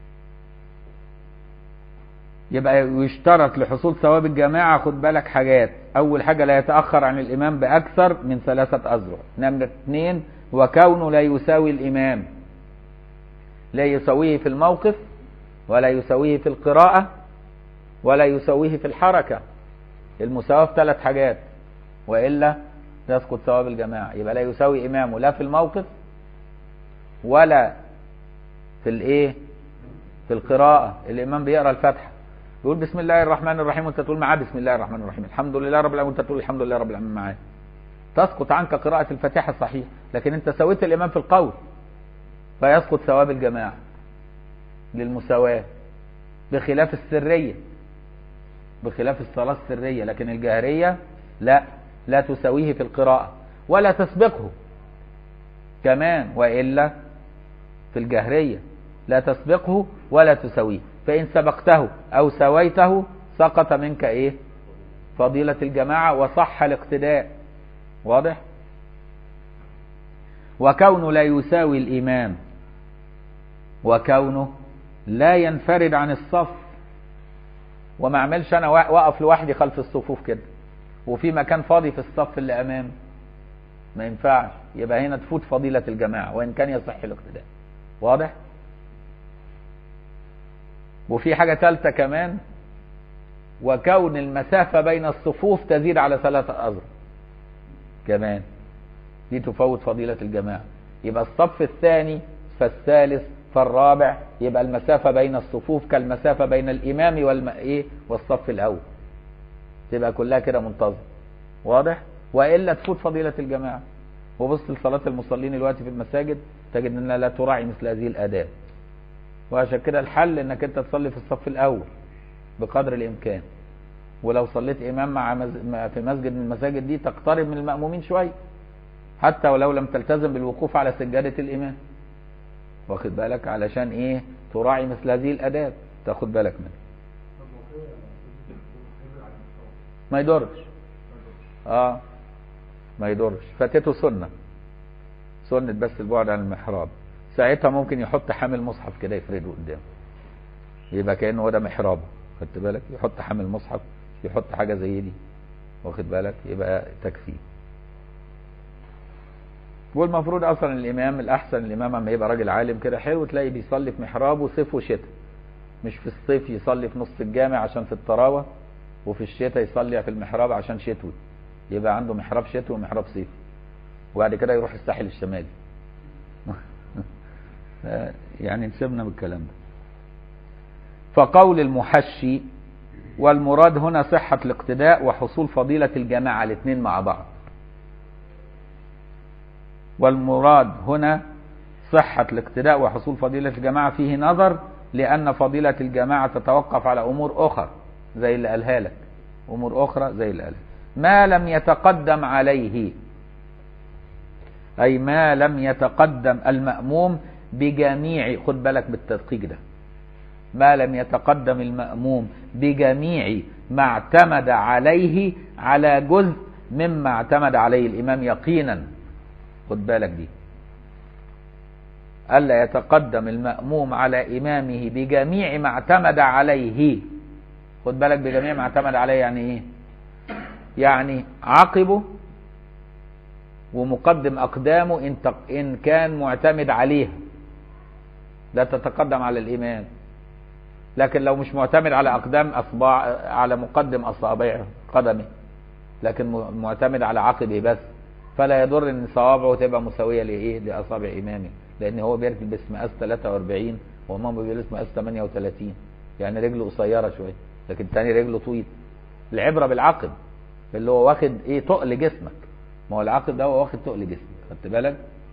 يبقى يشترط لحصول ثواب الجماعة خد بالك حاجات أول حاجة لا يتأخر عن الإمام بأكثر من ثلاثة أذرع نمرة اثنين وكونه لا يساوي الإمام لا يساويه في الموقف ولا يساويه في القراءة ولا يساويه في الحركة المساواة في ثلاث حاجات وإلا يسقط ثواب الجماعة يبقى لا يساوي إمامه لا في الموقف ولا في الإيه في القراءة الإمام بيقرأ الفاتحة يقول بسم الله الرحمن الرحيم وانت تقول معاه بسم الله الرحمن الرحيم الحمد لله رب العالمين وانت تقول الحمد لله رب العالمين معاه تسقط عنك قراءة الفاتحة صحيح لكن انت سويت الإمام في القول فيسقط ثواب الجماعة للمساواة بخلاف السرية بخلاف الصلاة السرية لكن الجهرية لا لا تساويه في القراءة ولا تسبقه كمان وإلا في الجهرية لا تسبقه ولا تساويه فإن سبقته أو سويته سقط منك إيه فضيلة الجماعة وصح الاقتداء واضح وكونه لا يساوي الإمام وكونه لا ينفرد عن الصف وما اعملش انا واقف لوحدي خلف الصفوف كده وفي مكان فاضي في الصف اللي امامي ما ينفعش يبقى هنا تفوت فضيلة الجماعة وان كان يصح الاقتداء واضح وفي حاجة ثالثة كمان وكون المسافة بين الصفوف تزيد على ثلاثة أذرع كمان دي تفوت فضيلة الجماعة يبقى الصف الثاني فالثالث فالرابع يبقى المسافة بين الصفوف كالمسافة بين الإمام والم... إيه؟ والصف الأول تبقى كلها كده منتظم واضح وإلا تفوت فضيلة الجماعة وبص لصلاة المصلين دلوقتي في المساجد تجد أنها لا تراعي مثل هذه الآداب وعشان كده الحل انك انت تصلي في الصف الاول بقدر الامكان ولو صليت امام مع مز... في مسجد من المساجد دي تقترب من المأمومين شوية حتى ولو لم تلتزم بالوقوف على سجادة الامام واخد بالك علشان ايه تراعي مثل هذه الاداب تاخد بالك منها ما يضرش اه ما يضرش فاتته سنة سنة بس البعد عن المحراب ساعتها ممكن يحط حامل مصحف كده يفرده قدامه يبقى كأنه هو ده محرابه خدت بالك يحط حامل مصحف يحط حاجة زي دي واخد بالك يبقى تكفيه والمفروض اصلا الامام الاحسن الامام اما يبقى راجل عالم كده حلو تلاقي بيصلي في محرابه صيف وشتاء مش في الصيف يصلي في نص الجامع عشان في الطراوه وفي الشتاء يصلي في المحراب عشان شتوي يبقى عنده محراب شتوي ومحراب صيفي وبعد كده يروح الساحل الشمالي يعني نسيبنا بالكلام ده فقول المحشي والمراد هنا صحة الاقتداء وحصول فضيلة الجماعة الاثنين مع بعض والمراد هنا صحة الاقتداء وحصول فضيلة الجماعة فيه نظر لأن فضيلة الجماعة تتوقف على أمور أخرى زي اللي قالها لك أمور أخرى زي اللي قالها ما لم يتقدم عليه أي ما لم يتقدم المأموم بجميع خد بالك بالتدقيق ده ما لم يتقدم المأموم بجميع ما اعتمد عليه على جزء مما اعتمد عليه الإمام يقينا خد بالك دي ألا يتقدم المأموم على إمامه بجميع ما اعتمد عليه خد بالك بجميع ما اعتمد عليه يعني إيه يعني عقبه ومقدم أقدامه إن, تق... إن كان معتمد عليها لا تتقدم على الإمام لكن لو مش معتمد على أقدام أصبع على مقدم أصابعه قدمه لكن م- معتمد على عقبه بس فلا يضر ان صوابعه تبقى مساويه لايه لاصابع امامه لان هو بيلبس مقاس 43 وامامه بيلبس مقاس 38 يعني رجله قصيره شويه لكن الثاني رجله طويل العبره بالعقب اللي هو واخد ايه تقل جسمك ما هو العقب ده هو واخد تقل جسمك خدت بالك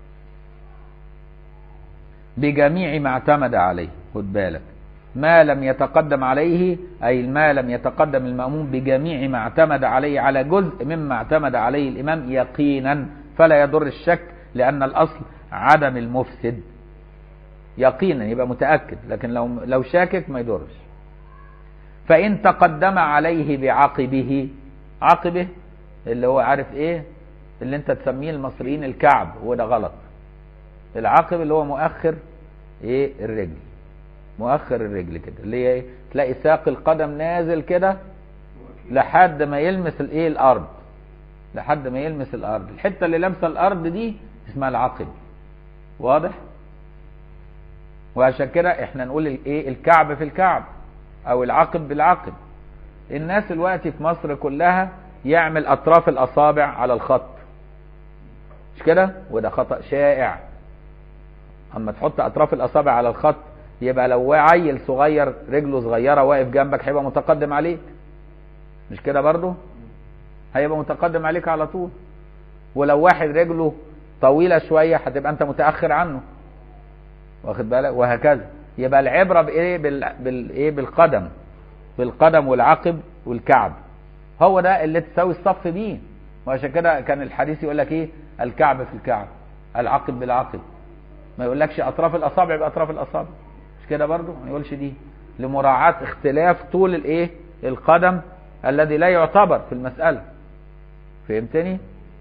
بجميع ما اعتمد عليه خد بالك ما لم يتقدم عليه أي ما لم يتقدم المأموم بجميع ما اعتمد عليه على جزء مما اعتمد عليه الإمام يقينا فلا يضر الشك لأن الأصل عدم المفسد يقينا يبقى متأكد لكن لو لو شاكك ما يضرش فإن تقدم عليه بعقبه عقبه اللي هو عارف ايه اللي انت تسميه المصريين الكعب وده غلط العقب اللي هو مؤخر ايه الرجل مؤخر الرجل كده اللي هي ايه تلاقي ساق القدم نازل كده لحد ما يلمس الايه الارض لحد ما يلمس الارض الحته اللي لامسه الارض دي اسمها العقب واضح وعشان كده احنا نقول الايه الكعب في الكعب او العقب بالعقب الناس دلوقتي في مصر كلها يعمل اطراف الاصابع على الخط مش كده وده خطأ شائع اما تحط اطراف الاصابع على الخط يبقى لو عيل صغير رجله صغيره واقف جنبك هيبقى متقدم عليك مش كده برضه هيبقى متقدم عليك على طول ولو واحد رجله طويله شويه هتبقى انت متاخر عنه واخد بالك وهكذا يبقى العبره بايه بال... بالايه بالقدم بالقدم والعقب والكعب هو ده اللي تساوي الصف بيه وعشان كده كان الحديث يقول لك ايه الكعب في الكعب العقب بالعقب ما يقولكش اطراف الاصابع باطراف الاصابع مش كده برضو ما يقولش دي لمراعاة اختلاف طول الايه القدم الذي لا يعتبر في المسألة فهمتني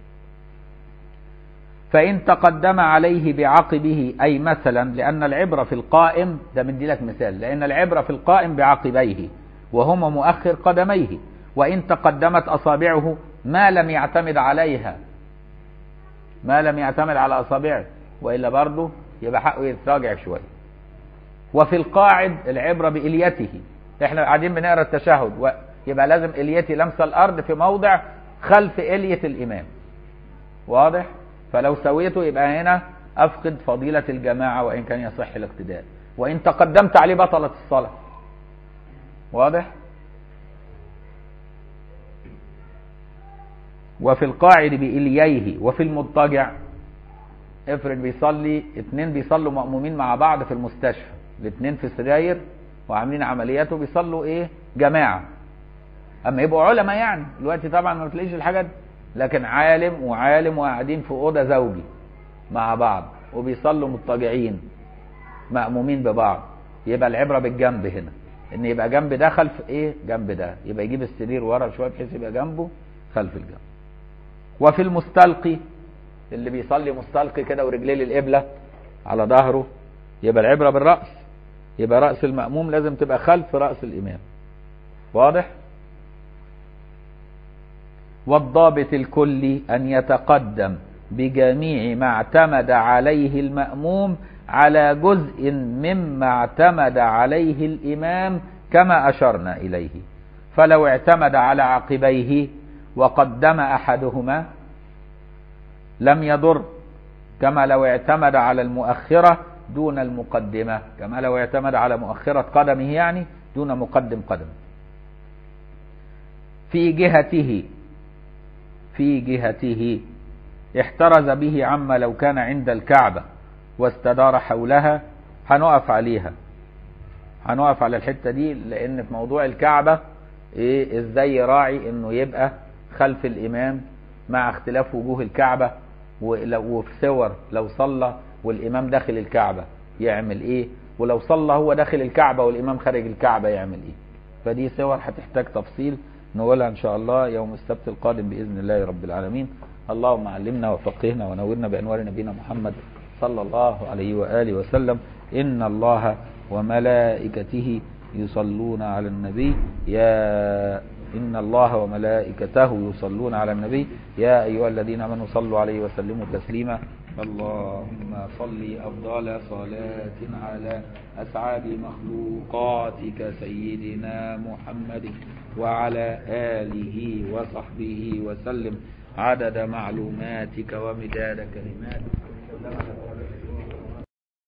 فإن تقدم عليه بعقبه أي مثلا لأن العبرة في القائم ده مدي لك مثال لأن العبرة في القائم بعقبيه وهما مؤخر قدميه وإن تقدمت أصابعه ما لم يعتمد عليها ما لم يعتمد على أصابعه وإلا برضه يبقى حقه يتراجع شوية وفي القاعد العبرة بإليته احنا قاعدين بنقرا التشهد و... يبقى لازم إليتي لمسة الأرض في موضع خلف إلية الإمام واضح فلو سويته يبقى هنا أفقد فضيلة الجماعة وإن كان يصح الاقتداء وإن تقدمت عليه بطلت الصلاة واضح وفي القاعد بإلييه وفي المضطجع افرض بيصلي اتنين بيصلوا مأمومين مع بعض في المستشفى الاتنين في سراير وعاملين عمليات وبيصلوا ايه جماعة اما يبقوا علماء يعني دلوقتي طبعا ما بتلاقيش الحاجات دي لكن عالم وعالم وقاعدين في اوضه زوجي مع بعض وبيصلوا مضطجعين مأمومين ببعض يبقى العبره بالجنب هنا ان يبقى جنب ده خلف ايه جنب ده يبقى يجيب السرير ورا شويه بحيث يبقى جنبه خلف الجنب وفي المستلقي اللي بيصلي مستلقي كده ورجليه للقبله على ظهره يبقى العبره بالراس يبقى راس المأموم لازم تبقى خلف راس الامام واضح والضابط الكلي أن يتقدم بجميع ما اعتمد عليه المأموم على جزء مما اعتمد عليه الإمام كما أشرنا إليه فلو اعتمد على عقبيه وقدم أحدهما لم يضر كما لو اعتمد على المؤخرة دون المقدمة كما لو اعتمد على مؤخرة قدمه يعني دون مقدم قدم في جهته في جهته احترز به عما لو كان عند الكعبة واستدار حولها هنقف عليها هنقف على الحتة دي لان في موضوع الكعبة ايه ازاي يراعي انه يبقى خلف الامام مع اختلاف وجوه الكعبة وفي صور لو صلى والامام داخل الكعبة يعمل ايه ولو صلى هو داخل الكعبة والامام خارج الكعبة يعمل ايه فدي صور هتحتاج تفصيل نقولها إن شاء الله يوم السبت القادم بإذن الله رب العالمين اللهم علمنا وفقهنا ونورنا بأنوار نبينا محمد صلى الله عليه وآله وسلم إن الله وملائكته يصلون على النبي يا إن الله وملائكته يصلون على النبي يا أيها الذين آمنوا صلوا عليه وسلموا تسليما اللهم صل أفضل صلاة على أسعد مخلوقاتك سيدنا محمد وعلى آله وصحبه وسلم عدد معلوماتك ومداد كلماتك